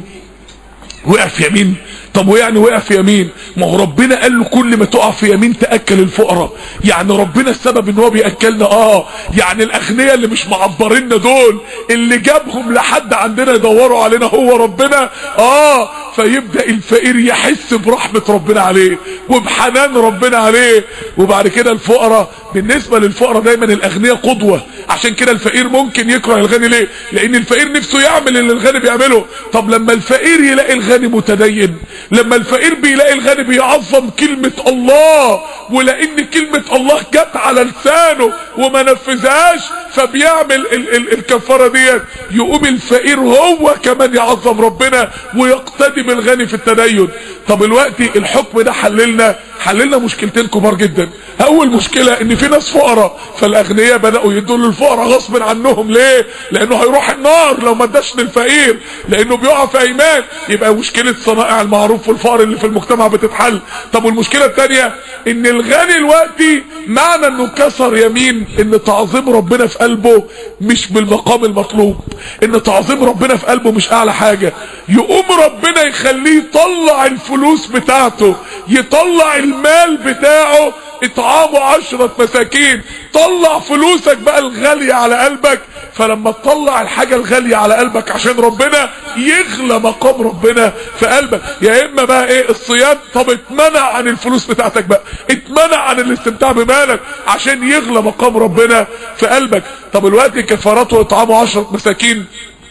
وقع في يمين طب ويعني وقع في يمين ما هو ربنا قال له كل ما تقع في يمين تاكل الفقراء يعني ربنا السبب ان هو بياكلنا اه يعني الاغنياء اللي مش معبريننا دول اللي جابهم لحد عندنا يدوروا علينا هو ربنا اه فيبدا الفقير يحس برحمه ربنا عليه وبحنان ربنا عليه وبعد كده الفقراء بالنسبه للفقراء دايما الاغنياء قدوه عشان كده الفقير ممكن يكره الغني ليه لان الفقير نفسه يعمل اللي الغني بيعمله طب لما الفقير يلاقي الغني متدين لما الفقير بيلاقي الغني بيعظم كلمة الله ولان كلمة الله جت على لسانه وما نفذهاش فبيعمل ال ال الكفارة ديت يقوم الفقير هو كمان يعظم ربنا ويقتدي بالغني في التدين طب الوقت الحكم ده حللنا حللنا مشكلتين كبار جدا اول مشكلة ان في ناس فقراء فالاغنياء بدأوا يدوا للفقراء غصب عنهم ليه لانه هيروح النار لو ما اداش للفقير لانه بيقع في ايمان يبقى مشكلة صنائع المعروف والفقر اللي في المجتمع بتتحل طب والمشكلة الثانيه ان الغني الوقتي معنى انه كسر يمين ان تعظيم ربنا في قلبه مش بالمقام المطلوب ان تعظيم ربنا في قلبه مش اعلى حاجة يقوم ربنا يخليه يطلع الفلوس بتاعته يطلع المال بتاعه اطعامه عشرة مساكين طلع فلوسك بقى الغالية على قلبك فلما تطلع الحاجة الغالية على قلبك عشان ربنا يغلى مقام ربنا في قلبك يا اما بقى ايه الصيام طب اتمنع عن الفلوس بتاعتك بقى اتمنع عن الاستمتاع بمالك عشان يغلى مقام ربنا في قلبك طب الوقت كفارات واطعامه عشرة مساكين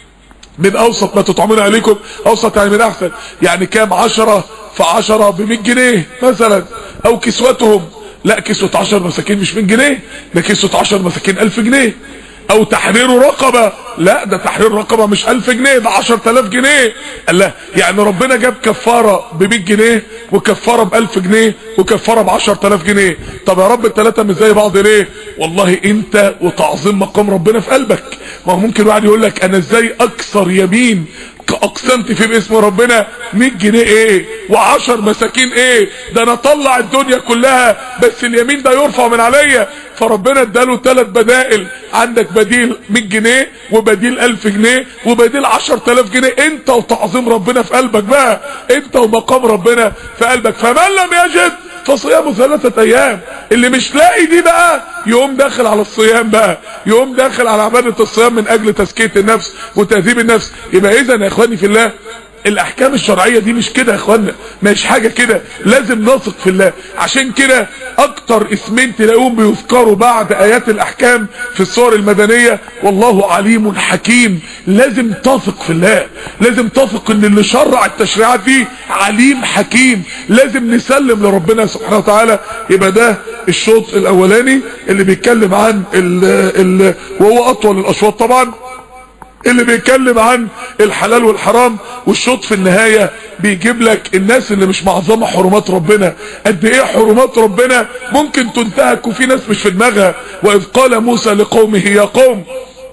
من اوسط ما تطعمون عليكم اوسط يعني من احسن يعني كام عشرة في عشرة بمية جنيه مثلا او كسوتهم لا كسوة عشر مساكين مش من جنيه ده كسوة عشر مساكين الف جنيه او تحرير رقبة لا ده تحرير رقبة مش الف جنيه ده عشر تلاف جنيه قال لا يعني ربنا جاب كفارة بمية جنيه وكفارة بالف جنيه وكفارة بعشر تلاف جنيه طب يا رب التلاتة مش زي بعض ليه والله انت وتعظيم مقام ربنا في قلبك ما هو ممكن واحد يقول لك انا ازاي اكثر يمين اقسمت فيه باسم ربنا 100 جنيه ايه و10 مساكين ايه ده انا اطلع الدنيا كلها بس اليمين ده يرفع من عليا فربنا اداله ثلاث بدائل عندك بديل 100 جنيه وبديل 1000 جنيه وبديل 10000 جنيه انت وتعظيم ربنا في قلبك بقى انت ومقام ربنا في قلبك فمن لم يجد فصيام ثلاثة ايام اللي مش لاقي دي بقى يقوم داخل على الصيام بقى يقوم داخل على عبادة الصيام من اجل تزكية النفس وتهذيب النفس يبقى اذا يا اخواني في الله الاحكام الشرعية دي مش كده يا اخوانا مش حاجة كده لازم نثق في الله عشان كده اكتر اسمين تلاقوهم بيذكروا بعد ايات الاحكام في الصور المدنية والله عليم حكيم لازم تثق في الله لازم تثق ان اللي شرع التشريعات دي عليم حكيم لازم نسلم لربنا سبحانه وتعالى يبقى ده الشوط الاولاني اللي بيتكلم عن ال ال وهو اطول الاشواط طبعا اللي بيتكلم عن الحلال والحرام والشوط في النهاية بيجيب لك الناس اللي مش معظمة حرمات ربنا قد ايه حرمات ربنا ممكن تنتهك وفي ناس مش في دماغها واذ قال موسى لقومه يا قوم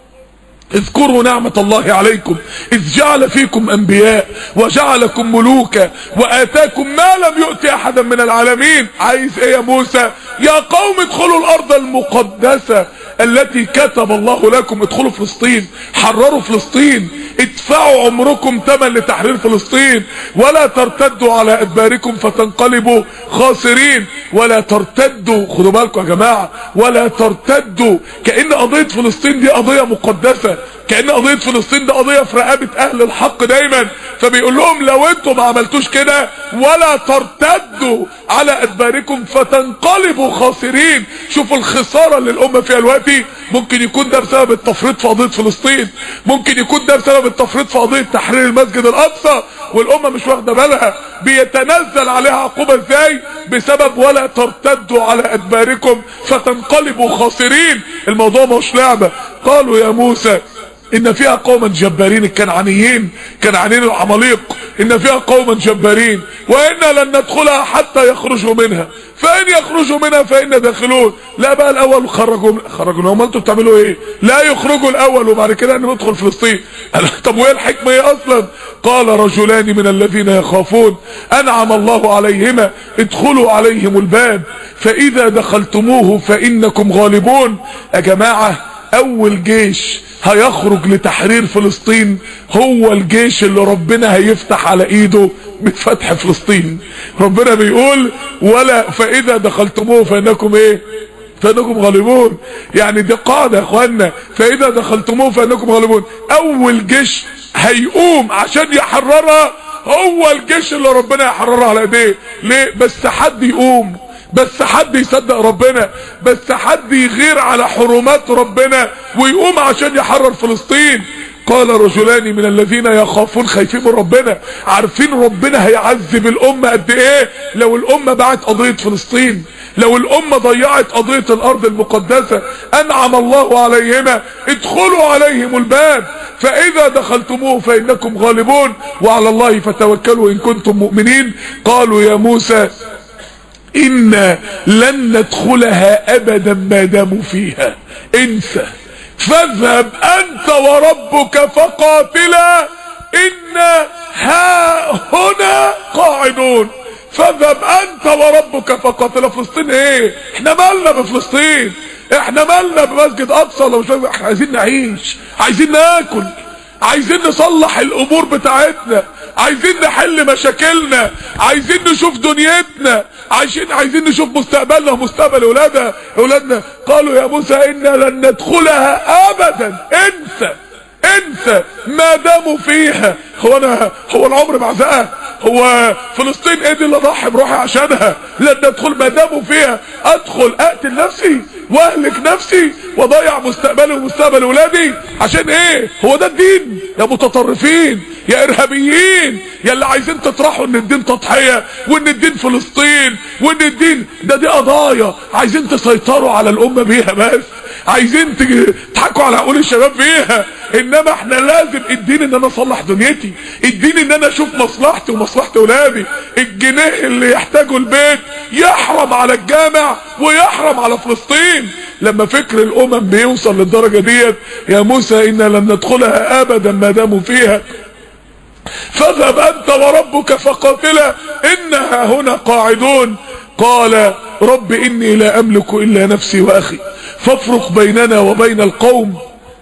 اذكروا نعمة الله عليكم اذ جعل فيكم انبياء وجعلكم ملوكا واتاكم ما لم يؤت احدا من العالمين عايز ايه يا موسى يا قوم ادخلوا الارض المقدسة التي كتب الله لكم ادخلوا فلسطين حرروا فلسطين ادفعوا عمركم ثمن لتحرير فلسطين ولا ترتدوا على ادباركم فتنقلبوا خاسرين ولا ترتدوا خدوا بالكم يا جماعة ولا ترتدوا كأن قضية فلسطين دي قضية مقدسة كأن قضية فلسطين دي قضية في رقابة اهل الحق دايما فبيقول لهم لو انتم ما عملتوش كده ولا ترتدوا على ادباركم فتنقلبوا خاسرين شوفوا الخسارة اللي الامة فيها دلوقتي ممكن يكون ده بسبب التفريط في قضية فلسطين ممكن يكون ده بسبب التفريط في قضية تحرير المسجد الاقصى والامة مش واخدة بالها بيتنزل عليها عقوبة ازاي بسبب ولا ترتدوا على ادباركم فتنقلبوا خاسرين الموضوع مش لعبة قالوا يا موسى ان فيها قوما جبارين الكنعانيين كنعانيين العماليق ان فيها قوما جبارين وإنا لن ندخلها حتى يخرجوا منها فإن يخرجوا منها فإن داخلون لا بقى الأول خرجوا خرجوا هم انتوا بتعملوا ايه لا يخرجوا الأول وبعد كده ان ندخل فلسطين طب وايه الحكمة ايه اصلا قال رجلان من الذين يخافون أنعم الله عليهما ادخلوا عليهم الباب فإذا دخلتموه فإنكم غالبون يا جماعة اول جيش هيخرج لتحرير فلسطين هو الجيش اللي ربنا هيفتح على ايده بفتح فلسطين ربنا بيقول ولا فاذا دخلتموه فانكم ايه فانكم غالبون يعني دي قاعده يا اخوانا فاذا دخلتموه فانكم غالبون اول جيش هيقوم عشان يحررها هو الجيش اللي ربنا يحررها على ايديه ليه بس حد يقوم بس حد يصدق ربنا بس حد يغير على حرمات ربنا ويقوم عشان يحرر فلسطين قال رجلان من الذين يخافون خايفين من ربنا عارفين ربنا هيعذب الامة قد ايه لو الامة باعت قضية فلسطين لو الامة ضيعت قضية الارض المقدسة انعم الله عليهما ادخلوا عليهم الباب فاذا دخلتموه فانكم غالبون وعلى الله فتوكلوا ان كنتم مؤمنين قالوا يا موسى إنا لن ندخلها أبدا ما داموا فيها انسى فاذهب أنت وربك فقاتلا إنا ها هنا قاعدون فاذهب أنت وربك فقاتلا فلسطين ايه احنا مالنا بفلسطين احنا مالنا بمسجد أقصى ولا مش احنا عايزين نعيش عايزين ناكل عايزين نصلح الامور بتاعتنا عايزين نحل مشاكلنا عايزين نشوف دنيتنا عايزين عايزين نشوف مستقبلنا ومستقبل اولادها اولادنا قالوا يا موسى انا لن ندخلها ابدا انسى انسى ما داموا فيها هو انا هو العمر معزقه هو فلسطين ايه دي اللي ضحي بروحي عشانها لن ندخل ما داموا فيها ادخل اقتل نفسي واهلك نفسي واضيع مستقبلي ومستقبل ولادي عشان ايه هو ده الدين يا متطرفين يا ارهابيين يا اللي عايزين تطرحوا ان الدين تضحيه وان الدين فلسطين وان الدين ده دي قضايا عايزين تسيطروا على الامه بيها بس عايزين تضحكوا على عقول الشباب بيها انما احنا لازم الدين ان انا اصلح دنيتي الدين ان انا اشوف مصلحتي ومصلحه اولادي الجنيه اللي يحتاجه البيت يحرم على الجامع ويحرم على فلسطين لما فكر الامم بيوصل للدرجه ديت يا موسى انا لن ندخلها ابدا ما داموا فيها فاذهب انت وربك فقاتلا انها هنا قاعدون قال رب اني لا املك الا نفسي واخي فافرق بيننا وبين القوم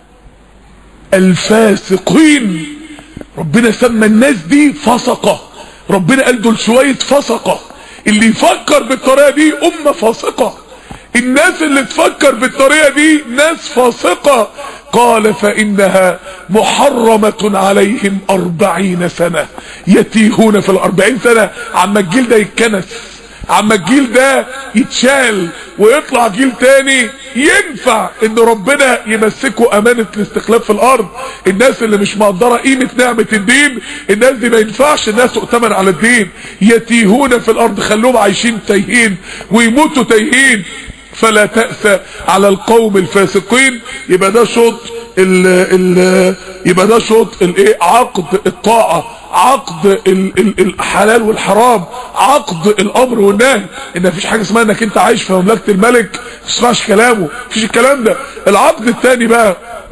الفاسقين ربنا سمى الناس دي فسقة ربنا قال دول شوية فسقة اللي يفكر بالطريقة دي امة فاسقة الناس اللي تفكر بالطريقة دي ناس فاسقة قال فإنها محرمة عليهم أربعين سنة يتيهون في الأربعين سنة عما الجيل ده يتكنس عما الجيل ده يتشال ويطلع جيل تاني ينفع ان ربنا يمسكوا امانة الاستخلاف في الارض الناس اللي مش مقدرة قيمة نعمة الدين الناس دي ما ينفعش الناس تؤتمن على الدين يتيهون في الارض خلوهم عايشين تايهين ويموتوا تايهين فلا تأسى على القوم الفاسقين يبقى ده شوط ال ال يبقى ده شوط الايه عقد الطاعه عقد ال ال الحلال والحرام عقد الامر والنهي ان مفيش حاجه اسمها انك انت عايش في مملكه الملك ما تسمعش كلامه مفيش الكلام ده العقد الثاني بقى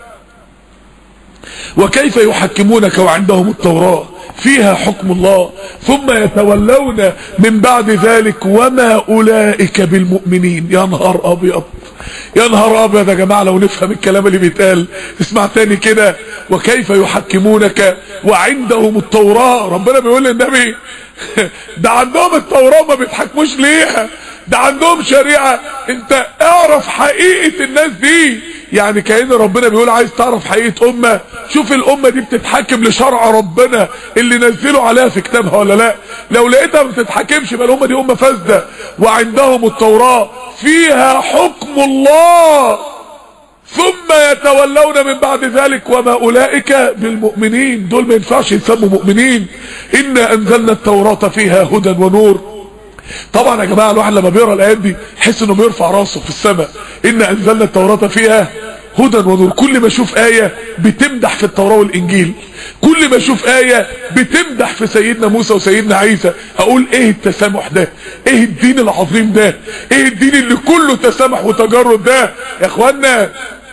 وكيف يحكمونك وعندهم التوراة فيها حكم الله ثم يتولون من بعد ذلك وما أولئك بالمؤمنين يا نهار أبيض يا نهار أبيض يا جماعة لو نفهم الكلام اللي بيتقال اسمع تاني كده وكيف يحكمونك وعندهم التوراة ربنا بيقول للنبي ده عندهم التوراة ما بيتحكموش ليها ده عندهم شريعة انت اعرف حقيقة الناس دي يعني كأن ربنا بيقول عايز تعرف حقيقة امة شوف الامة دي بتتحكم لشرع ربنا اللي نزلوا عليها في كتابها ولا لا لو لقيتها ما بتتحكمش يبقى الامة دي امة فاسدة وعندهم التوراة فيها حكم الله ثم يتولون من بعد ذلك وما اولئك بالمؤمنين دول ما ينفعش يسموا مؤمنين انا انزلنا التوراة فيها هدى ونور طبعا يا جماعه الواحد لما بيقرا الايات دي يحس انه بيرفع راسه في السماء ان انزلنا التوراة فيها هدى ونور كل ما اشوف ايه بتمدح في التوراة والانجيل كل ما اشوف ايه بتمدح في سيدنا موسى وسيدنا عيسى اقول ايه التسامح ده ايه الدين العظيم ده ايه الدين اللي كله تسامح وتجرد ده يا اخوانا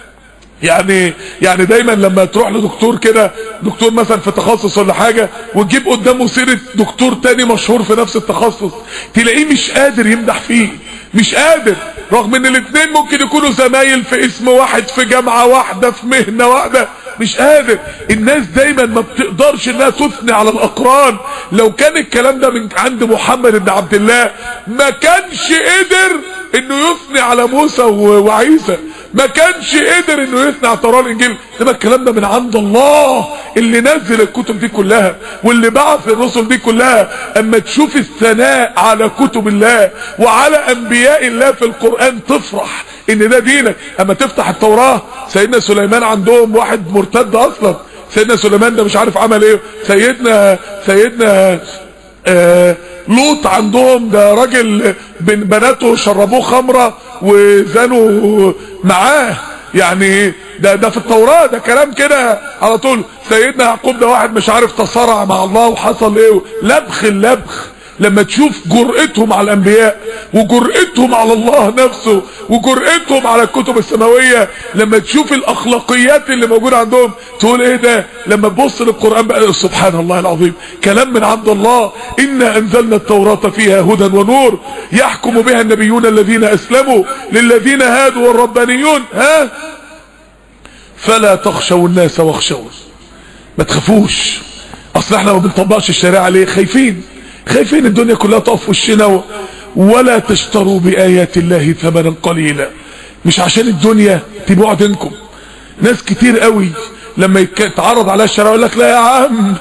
يعني يعني دايما لما تروح لدكتور كده دكتور مثلا في تخصص ولا حاجة وتجيب قدامه سيرة دكتور تاني مشهور في نفس التخصص تلاقيه مش قادر يمدح فيه مش قادر رغم ان الاثنين ممكن يكونوا زمايل في اسم واحد في جامعة واحدة في مهنة واحدة مش قادر الناس دايما ما بتقدرش انها تثني على الاقران لو كان الكلام ده من عند محمد بن عبد الله ما كانش قدر انه يثني على موسى وعيسى ما كانش قدر انه يثني على التوراه الانجيل انما الكلام ده من عند الله اللي نزل الكتب دي كلها واللي بعث الرسل دي كلها اما تشوف الثناء على كتب الله وعلى انبياء الله في القران تفرح ان ده دينك اما تفتح التوراه سيدنا سليمان عندهم واحد مرتد اصلا سيدنا سليمان ده مش عارف عمل ايه سيدنا سيدنا آه لوط عندهم ده راجل بناته شربوه خمره وزنوا معاه يعني ده ده في التوراة ده كلام كده على طول سيدنا يعقوب ده واحد مش عارف تصارع مع الله وحصل ايه لبخ اللبخ لما تشوف جرأتهم على الانبياء وجرأتهم على الله نفسه وجرأتهم على الكتب السماوية لما تشوف الاخلاقيات اللي موجودة عندهم تقول ايه ده لما تبص للقرآن بقى سبحان الله العظيم كلام من عند الله انا انزلنا التوراة فيها هدى ونور يحكم بها النبيون الذين اسلموا للذين هادوا والربانيون ها فلا تخشوا الناس واخشوا ما تخافوش اصل احنا ما بنطبقش الشريعه ليه خايفين خايفين الدنيا كلها تقف وشنا ولا تشتروا بآيات الله ثمنا قليلا مش عشان الدنيا تبقوا دينكم ناس كتير قوي لما يتعرض عليها الشريعه يقول لك لا يا عم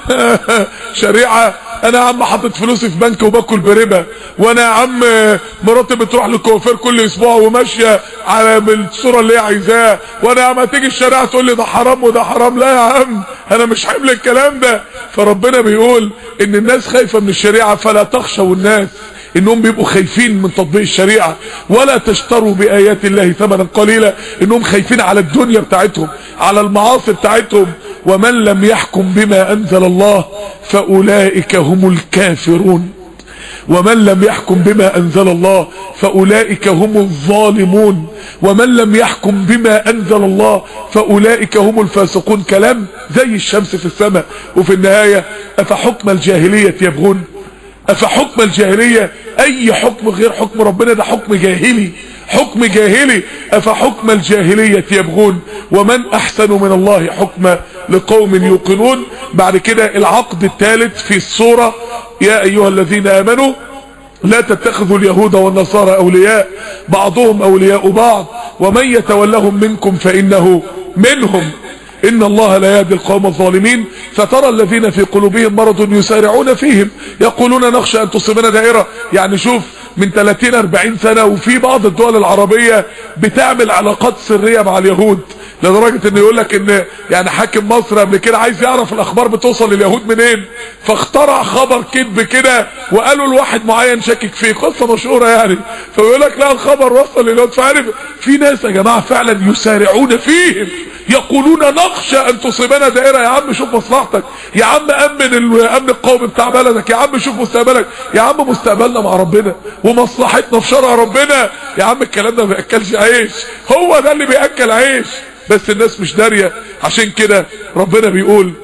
شريعه انا يا عم حاطط فلوسي في بنك وباكل بربا وانا يا عم مراتي بتروح للكوافير كل اسبوع وماشيه على الصوره اللي هي عايزاها وانا يا عم تيجي الشريعه تقول لي ده حرام وده حرام لا يا عم انا مش حامل الكلام ده فربنا بيقول ان الناس خايفه من الشريعه فلا تخشوا الناس انهم بيبقوا خايفين من تطبيق الشريعة ولا تشتروا بآيات الله ثمنا قليلا انهم خايفين على الدنيا بتاعتهم على المعاصي بتاعتهم ومن لم يحكم بما انزل الله فاولئك هم الكافرون ومن لم يحكم بما انزل الله فاولئك هم الظالمون ومن لم يحكم بما انزل الله فاولئك هم الفاسقون كلام زي الشمس في السماء وفي النهاية افحكم الجاهلية يبغون افحكم الجاهلية اي حكم غير حكم ربنا ده حكم جاهلي حكم جاهلي افحكم الجاهلية يبغون ومن احسن من الله حكما لقوم يوقنون بعد كده العقد الثالث في الصورة يا ايها الذين امنوا لا تتخذوا اليهود والنصارى اولياء بعضهم اولياء بعض ومن يتولهم منكم فانه منهم ان الله لا يهدي القوم الظالمين فترى الذين في قلوبهم مرض يسارعون فيهم يقولون نخشى ان تصيبنا دائرة يعني شوف من 30 40 سنة وفي بعض الدول العربية بتعمل علاقات سرية مع اليهود لدرجة ان يقول لك ان يعني حاكم مصر قبل كده عايز يعرف الاخبار بتوصل لليهود منين فاخترع خبر كذب كده وقالوا لواحد معين شاكك فيه قصة مشهورة يعني فيقول لك لا الخبر وصل لليهود فعارف في ناس يا جماعة فعلا يسارعون فيهم يقولون نخشى ان تصيبنا دائرة يا عم شوف مصلحتك يا عم امن الامن القومي بتاع بلدك يا عم شوف مستقبلك يا عم مستقبلنا مع ربنا ومصلحتنا في شرع ربنا يا عم الكلام ده ما بياكلش عيش هو ده اللي بياكل عيش بس الناس مش داريه عشان كده ربنا بيقول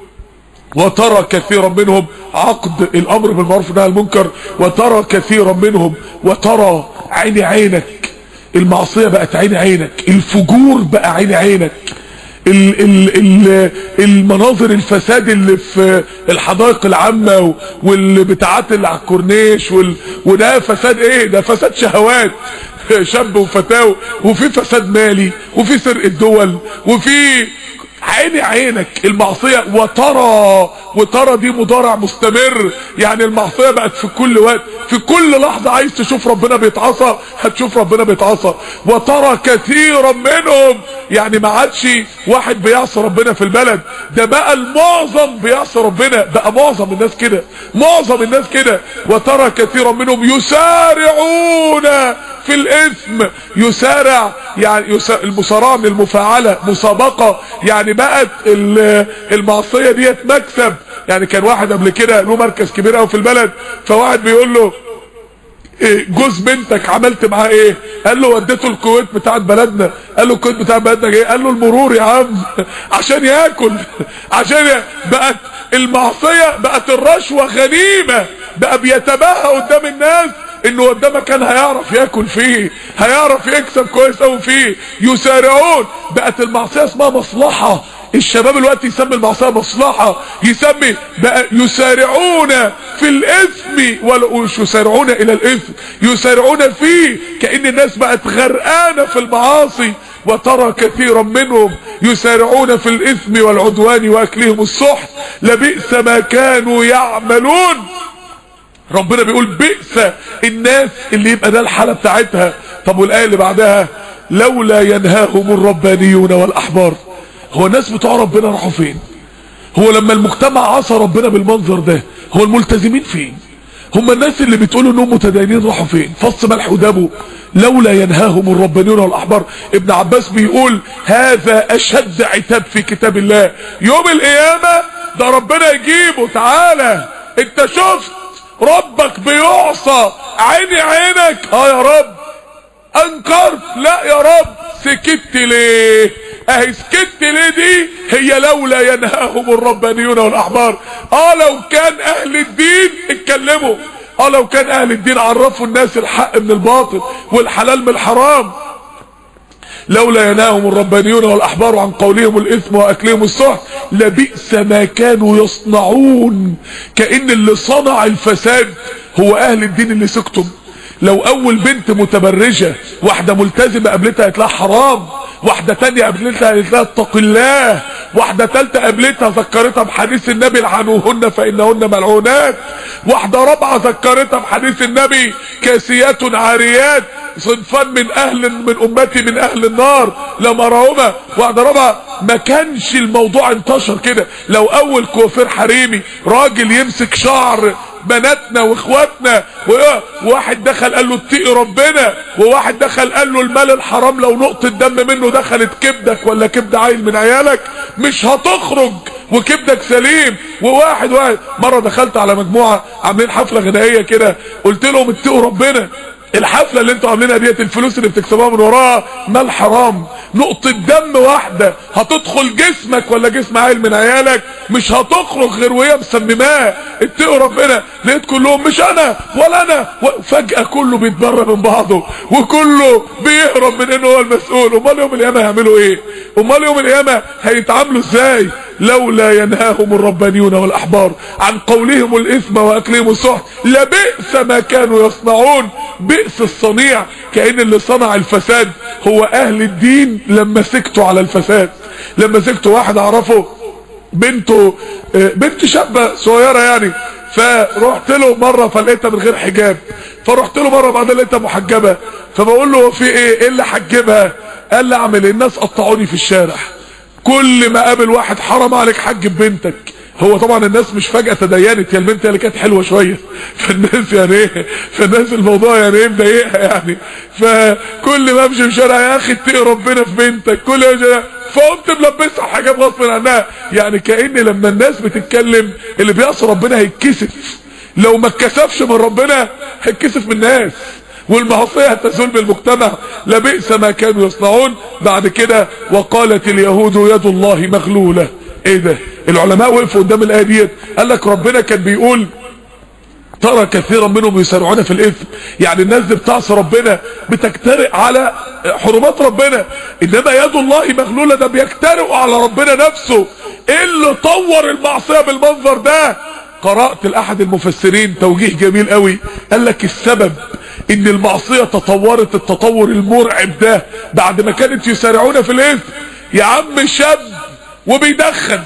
وترى كثيرا منهم عقد الامر بالمعروف والنهي عن المنكر وترى كثيرا منهم وترى عين عينك المعصيه بقت عين عينك الفجور بقى عين عينك ال ال ال المناظر الفساد اللي في الحدائق العامة واللي بتاعات اللي على الكورنيش وده فساد ايه ده فساد شهوات شاب وفتاة وفي فساد مالي وفي سرقة دول وفي عيني عينك المعصية وترى وترى دي مضارع مستمر يعني المعصية بقت في كل وقت في كل لحظة عايز تشوف ربنا بيتعصى هتشوف ربنا بيتعصى وترى كثيرا منهم يعني ما عادش واحد بيعصى ربنا في البلد ده بقى المعظم بيعصى ربنا بقى معظم الناس كده معظم الناس كده وترى كثيرا منهم يسارعون في الاثم يسارع يعني يسا المسارعة من المفاعلة مسابقة يعني بقت المعصية ديت مكسب يعني كان واحد قبل كده له مركز كبير قوي في البلد فواحد بيقول له إيه جوز بنتك عملت معاه ايه قال له وديته الكويت بتاعت بلدنا قال له الكويت بتاعت بلدنا ايه قال له المرور يا عم عشان ياكل عشان ي... بقت المعصية بقت الرشوة غنيمة بقى بيتباهى قدام الناس انه قدامك كان هيعرف ياكل فيه هيعرف يكسب كويس قوي فيه يسارعون بقت المعصيه اسمها مصلحه الشباب الوقت يسمي المعصيه مصلحه يسمي بقى يسارعون في الاثم ولا مش يسارعون الى الاثم يسارعون فيه كان الناس بقت غرقانه في المعاصي وترى كثيرا منهم يسارعون في الاثم والعدوان واكلهم السحت لبئس ما كانوا يعملون ربنا بيقول بئس الناس اللي يبقى ده الحالة بتاعتها طب والآية اللي بعدها لولا ينهاهم الربانيون والأحبار هو الناس بتوع ربنا راحوا فين هو لما المجتمع عصى ربنا بالمنظر ده هو الملتزمين فين هم الناس اللي بتقولوا انهم متدينين راحوا فين فص ملح ودابه لولا ينهاهم الربانيون والاحبار ابن عباس بيقول هذا اشد عتاب في كتاب الله يوم القيامه ده ربنا يجيبه تعالى انت شفت ربك بيعصى عيني عينك اه يا رب انكرت لا يا رب سكت ليه اهي سكت ليه دي هي لولا ينهاهم الربانيون والاحبار اه لو كان اهل الدين اتكلموا اه لو كان اهل الدين عرفوا الناس الحق من الباطل والحلال من الحرام لولا ينهاهم الربانيون والاحبار عن قولهم الاثم واكلهم السحت لبئس ما كانوا يصنعون كأن اللي صنع الفساد هو اهل الدين اللي سكتم لو اول بنت متبرجة واحدة ملتزمة قابلتها قالت لها حرام واحدة تانية قابلتها قالت لها اتق الله واحدة تالتة قابلتها ذكرتها بحديث النبي لعنوهن فانهن ملعونات واحدة رابعة ذكرتها بحديث النبي كاسيات عاريات صنفان من اهل من امتي من اهل النار لما راهما واحدة رابعة ما كانش الموضوع انتشر كده لو اول كوافير حريمي راجل يمسك شعر بناتنا واخواتنا وواحد دخل قال له اتقي ربنا وواحد دخل قال له المال الحرام لو نقطة دم منه دخلت كبدك ولا كبد عيل من عيالك مش هتخرج وكبدك سليم وواحد واحد مرة دخلت على مجموعة عاملين حفلة غنائية كده قلت لهم اتقوا ربنا الحفلة اللي انتوا عاملينها ديت الفلوس اللي بتكسبوها من وراها مال حرام نقطة دم واحدة هتدخل جسمك ولا جسم عيل من عيالك مش هتخرج غير وهي مسمماه اتقوا ربنا لقيت كلهم مش انا ولا انا فجأة كله بيتبرى من بعضه وكله بيهرب من انه هو المسؤول امال يوم القيامة هيعملوا ايه امال يوم القيامة هيتعاملوا ازاي لولا ينهاهم الربانيون والاحبار عن قولهم الاثم واكلهم السحت لبئس ما كانوا يصنعون بئس الصنيع كأن اللي صنع الفساد هو اهل الدين لما سكتوا على الفساد لما سكتوا واحد اعرفه بنته بنت شابة صغيرة يعني فرحت له مرة فلقيتها من غير حجاب فرحت له مرة بعدين لقيتها محجبة فبقول له في ايه ايه اللي حجبها قال لي اعمل ايه الناس قطعوني في الشارع كل ما قابل واحد حرام عليك حجب بنتك هو طبعا الناس مش فجأة تدينت يا البنت اللي كانت حلوة شوية فالناس يعني ايه فالناس الموضوع يعني ايه مضايقها يعني فكل ما امشي في شارع يا اخي اتقي ربنا في بنتك كل ما فقمت ملبسها حاجات غصب عنها يعني كأن لما الناس بتتكلم اللي بيعصي ربنا هيتكسف لو ما اتكسفش من ربنا هيتكسف من الناس والمعصية تزول بالمجتمع لبئس ما كانوا يصنعون بعد كده وقالت اليهود يد الله مغلولة ايه ده العلماء وقفوا قدام الآية ديت قال لك ربنا كان بيقول ترى كثيرا منهم يسارعون في الاثم يعني الناس دي بتعصي ربنا بتجترئ على حرمات ربنا انما يد الله مغلولة ده بيجترئوا على ربنا نفسه ايه اللي طور المعصية بالمنظر ده قرأت لأحد المفسرين توجيه جميل قوي قال لك السبب ان المعصية تطورت التطور المرعب ده بعد ما كانت يسارعون في الاثم يا عم شاب وبيدخن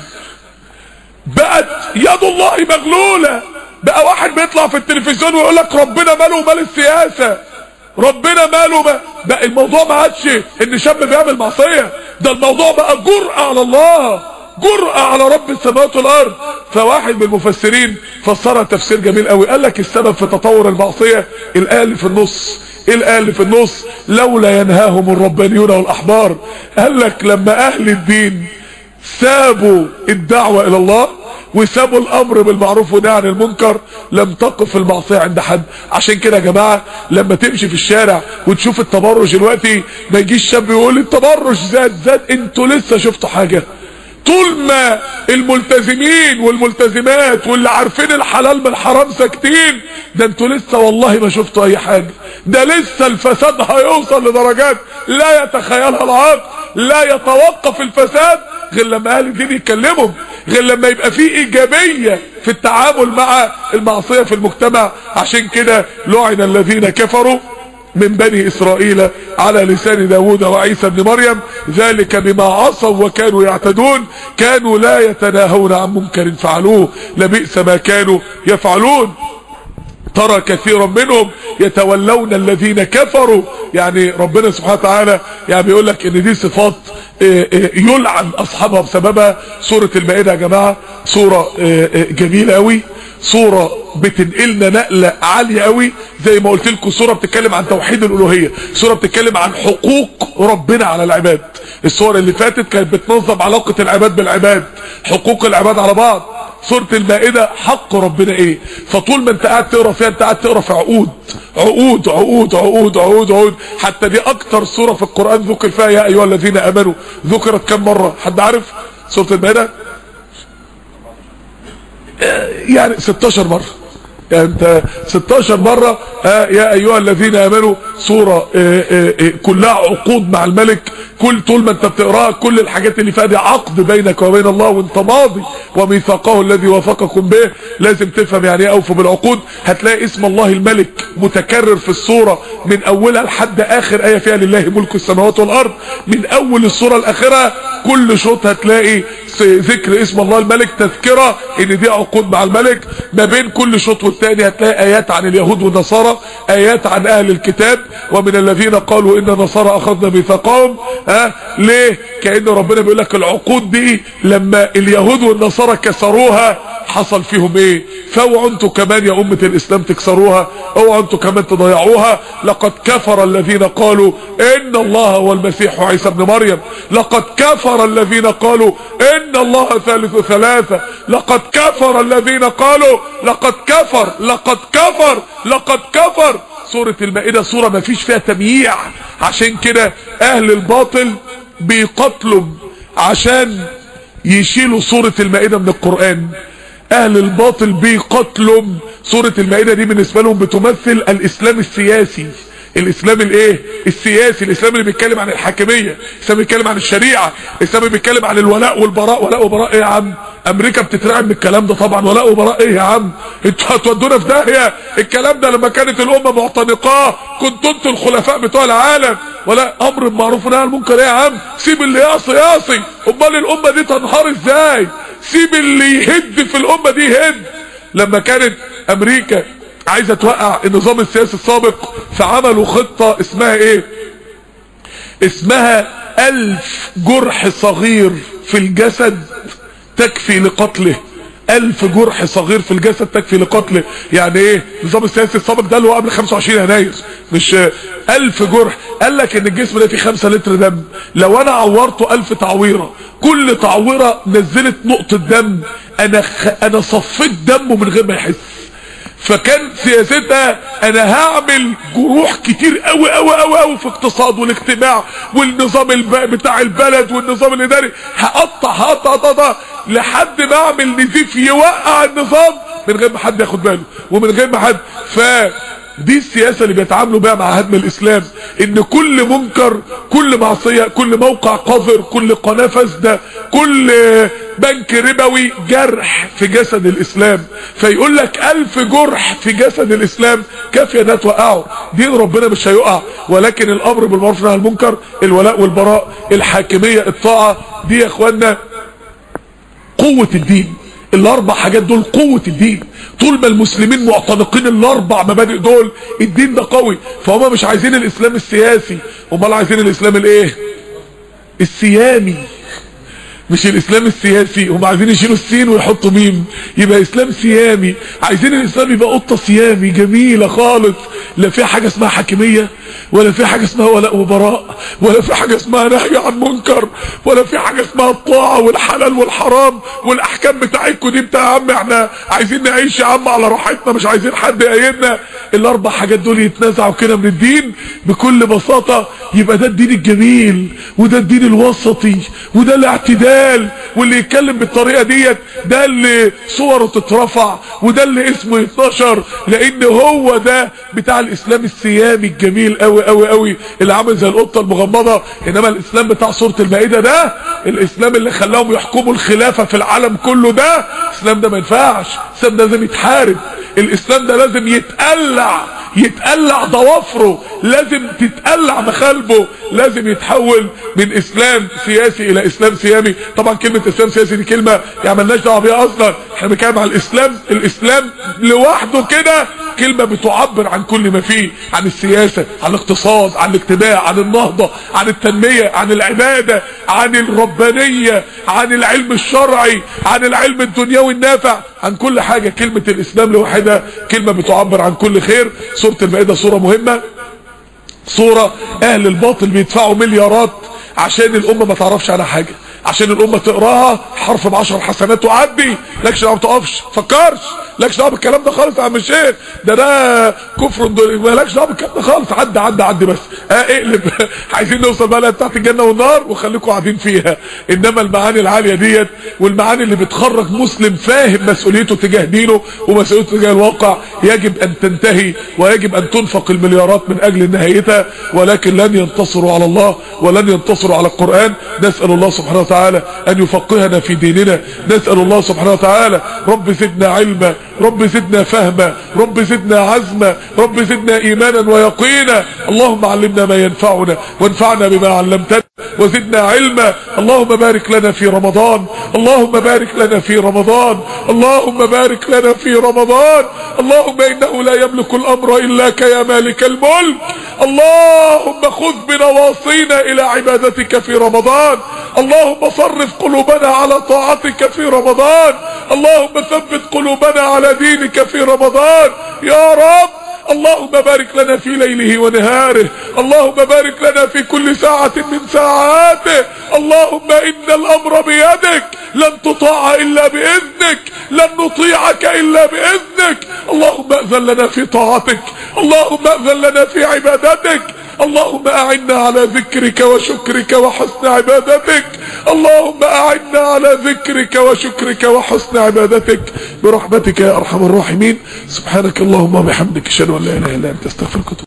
بقت يد الله مغلولة بقى واحد بيطلع في التلفزيون ويقول لك ربنا ماله ومال السياسة ربنا ماله ما بقى الموضوع ما عادش ان شاب بيعمل معصية ده الموضوع بقى جرأة على الله جرأة على رب السماوات والارض فواحد من المفسرين فسرها تفسير جميل قوي قال لك السبب في تطور المعصية الآية اللي في النص ايه الآية اللي في النص لولا ينهاهم الربانيون والاحبار قال لك لما اهل الدين سابوا الدعوة الى الله وسابوا الامر بالمعروف والنهي عن المنكر لم تقف المعصية عند حد عشان كده يا جماعة لما تمشي في الشارع وتشوف التبرج دلوقتي ما يجيش شاب يقول التبرج زاد زاد انتوا لسه شفتوا حاجة طول ما الملتزمين والملتزمات واللي عارفين الحلال من الحرام ساكتين ده انتوا لسه والله ما شفتوا اي حاجة ده لسه الفساد هيوصل لدرجات لا يتخيلها العقل لا يتوقف الفساد غير لما اهل الدين يتكلموا غير لما يبقى في ايجابية في التعامل مع المعصية في المجتمع عشان كده لعن الذين كفروا من بني اسرائيل على لسان داود وعيسى بن مريم ذلك بما عصوا وكانوا يعتدون كانوا لا يتناهون عن منكر فعلوه لبئس ما كانوا يفعلون ترى كثيرا منهم يتولون الذين كفروا يعني ربنا سبحانه وتعالى يعني بيقول لك ان دي صفات يلعن اصحابها بسببها سورة المائدة يا جماعة سورة جميلة قوي صورة بتنقلنا نقلة عالية قوي زي ما قلت لكم صورة بتتكلم عن توحيد الالوهية صورة بتتكلم عن حقوق ربنا على العباد الصور اللي فاتت كانت بتنظم علاقة العباد بالعباد حقوق العباد على بعض سورة المائدة حق ربنا ايه فطول ما انت قاعد تقرا فيها انت قاعد تقرا في عقود عقود عقود عقود عقود عقود حتى دي اكتر سورة في القرآن ذكر فيها يا ايها الذين امنوا ذكرت كم مرة حد عارف سورة المائدة يعني 16 مرة يعني انت 16 مرة آه يا ايها الذين امنوا سورة آه آه كلها عقود مع الملك كل طول ما انت بتقراها كل الحاجات اللي فيها دي عقد بينك وبين الله وانت ماضي وميثاقه الذي وثقكم به لازم تفهم يعني ايه اوفوا بالعقود هتلاقي اسم الله الملك متكرر في السورة من اولها لحد اخر ايه فيها لله ملك السماوات والارض من اول السورة الاخرة كل شوط هتلاقي ذكر اسم الله الملك تذكرة ان دي عقود مع الملك ما بين كل شوط والتاني هتلاقي ايات عن اليهود والنصارى ايات عن اهل الكتاب ومن الذين قالوا ان النصارى اخذنا ميثاقهم ها ليه كأن ربنا بيقول لك العقود دي لما اليهود والنصارى كسروها حصل فيهم ايه فاوعوا انتوا كمان يا امة الاسلام تكسروها اوعوا انتوا كمان تضيعوها لقد كفر الذين قالوا ان الله هو المسيح عيسى ابن مريم لقد كفر الذين قالوا ان الله ثالث ثلاثة لقد كفر الذين قالوا لقد كفر لقد كفر لقد كفر سورة المائدة سورة ما فيش فيها تمييع عشان كده اهل الباطل بيقتلوا عشان يشيلوا سورة المائدة من القرآن اهل الباطل بيقتلوا سورة المائدة دي بالنسبة لهم بتمثل الاسلام السياسي الاسلام الايه السياسي الاسلام اللي بيتكلم عن الحاكمية الاسلام اللي بيتكلم عن الشريعة الاسلام اللي بيتكلم عن الولاء والبراء ولاء وبراء ايه يا عم امريكا بتترعب من الكلام ده طبعا ولاء وبراء ايه يا عم انتوا هتودونا في داهيه الكلام ده لما كانت الامه معتنقاه كنتوا انتوا الخلفاء بتوع العالم ولا امر بالمعروف ونهي عن المنكر ايه يا عم سيب اللي يعصي يعصي امال الامه دي تنهار ازاي سيب اللي يهد في الامه دي يهد لما كانت امريكا عايزه توقع النظام السياسي السابق فعملوا خطه اسمها ايه اسمها الف جرح صغير في الجسد تكفي لقتله الف جرح صغير في الجسد تكفي لقتله يعني ايه النظام السياسي السابق ده اللي هو قبل 25 يناير مش الف جرح قال لك ان الجسم ده فيه 5 لتر دم لو انا عورته الف تعويرة كل تعويرة نزلت نقطة دم انا خ... انا صفيت دمه من غير ما يحس فكان سياستها انا هعمل جروح كتير قوي قوي قوي قوي في اقتصاد والاجتماع والنظام الب... بتاع البلد والنظام الاداري هقطع هقطع هقطع لحد ما اعمل نزيف يوقع النظام من غير ما حد ياخد باله ومن غير ما حد ف دي السياسة اللي بيتعاملوا بها مع هدم الاسلام ان كل منكر كل معصية كل موقع قذر كل قناة فاسدة كل بنك ربوي جرح في جسد الاسلام فيقول لك الف جرح في جسد الاسلام كافية ده توقعه دين ربنا مش هيقع ولكن الامر بالمعروف والنهي عن المنكر الولاء والبراء الحاكمية الطاعة دي يا اخوانا قوة الدين الاربع حاجات دول قوة الدين طول ما المسلمين معتنقين الاربع مبادئ دول الدين ده قوي فهم مش عايزين الاسلام السياسي امال عايزين الاسلام الايه السيامي مش الاسلام السياسي هم عايزين يشيلوا السين ويحطوا ميم يبقى اسلام سيامي عايزين الاسلام يبقى قطه سيامي جميله خالص لا في حاجه اسمها حاكميه ولا في حاجه اسمها ولاء وبراء ولا في حاجه اسمها نهي عن منكر ولا في حاجه اسمها الطاعه والحلال والحرام والاحكام بتاعتكم دي بتاع يا عم احنا عايزين نعيش يا عم على راحتنا مش عايزين حد يقيدنا الاربع حاجات دول يتنازعوا كده من الدين بكل بساطه يبقى ده الدين الجميل وده الدين الوسطي وده الاعتدال واللي يتكلم بالطريقه ديت ده اللي صوره تترفع وده اللي اسمه يتنشر لان هو ده بتاع الاسلام السيامي الجميل قوي قوي قوي اللي عامل زي القطه المغمضه انما الاسلام بتاع سوره المائده ده الاسلام اللي خلاهم يحكموا الخلافه في العالم كله ده الاسلام ده ما ينفعش الاسلام ده لازم يتحارب الاسلام ده لازم يتقلع يتقلع ضوافره لازم تتقلع مخالبه لازم يتحول من اسلام سياسي الى اسلام سيامي طبعا كلمة اسلام سياسي دي كلمة يعني ملناش دعوه بيها اصلا احنا بنتكلم على الاسلام الاسلام لوحده كده كلمة بتعبر عن كل ما فيه عن السياسة عن الاقتصاد عن الاجتماع عن النهضة عن التنمية عن العبادة عن الربانية عن العلم الشرعي عن العلم الدنيوي النافع عن كل حاجة كلمة الاسلام لوحدها كلمة بتعبر عن كل خير سورة المائدة سورة مهمة صورة اهل الباطل بيدفعوا مليارات عشان الامة ما تعرفش عنها حاجة عشان الامة تقراها حرف بعشر حسنات وعدي لكش دعوه ما تقفش فكرش لكش دعوه بالكلام ده خالص يا عم الشيخ ده ده كفر مالكش دعوه بالكلام ده خالص عدي عدي عدي بس اه اقلب عايزين نوصل بقى بتاعت الجنه والنار وخليكم قاعدين فيها انما المعاني العاليه ديت والمعاني اللي بتخرج مسلم فاهم مسؤوليته تجاه دينه ومسؤوليته تجاه الواقع يجب ان تنتهي ويجب ان تنفق المليارات من اجل نهايتها ولكن لن ينتصروا على الله ولن ينتصروا على القران نسال الله سبحانه وتعالى ان يفقهنا في ديننا نسال الله سبحانه وتعالى رب زدنا علما رب زدنا فهما رب زدنا عزما رب زدنا ايمانا ويقينا اللهم علمنا ما ينفعنا وانفعنا بما علمتنا وزدنا علما اللهم بارك لنا في رمضان اللهم بارك لنا في رمضان اللهم بارك لنا في رمضان اللهم انه لا يملك الامر الا يا مالك الملك اللهم خذ بنواصينا الى عبادتك في رمضان اللهم صرف قلوبنا على طاعتك في رمضان اللهم ثبت قلوبنا على دينك في رمضان يا رب اللهم بارك لنا في ليله ونهاره اللهم بارك لنا في كل ساعة من ساعاته اللهم إن الأمر بيدك لن تطاع إلا بإذنك لن نطيعك إلا بإذنك اللهم أذن لنا في طاعتك اللهم أذن لنا في عبادتك اللهم أعنا على ذكرك وشكرك وحسن عبادتك اللهم أعنا على ذكرك وشكرك وحسن عبادتك برحمتك يا أرحم الراحمين سبحانك اللهم وبحمدك اشهد ان لا اله الا انت استغفرك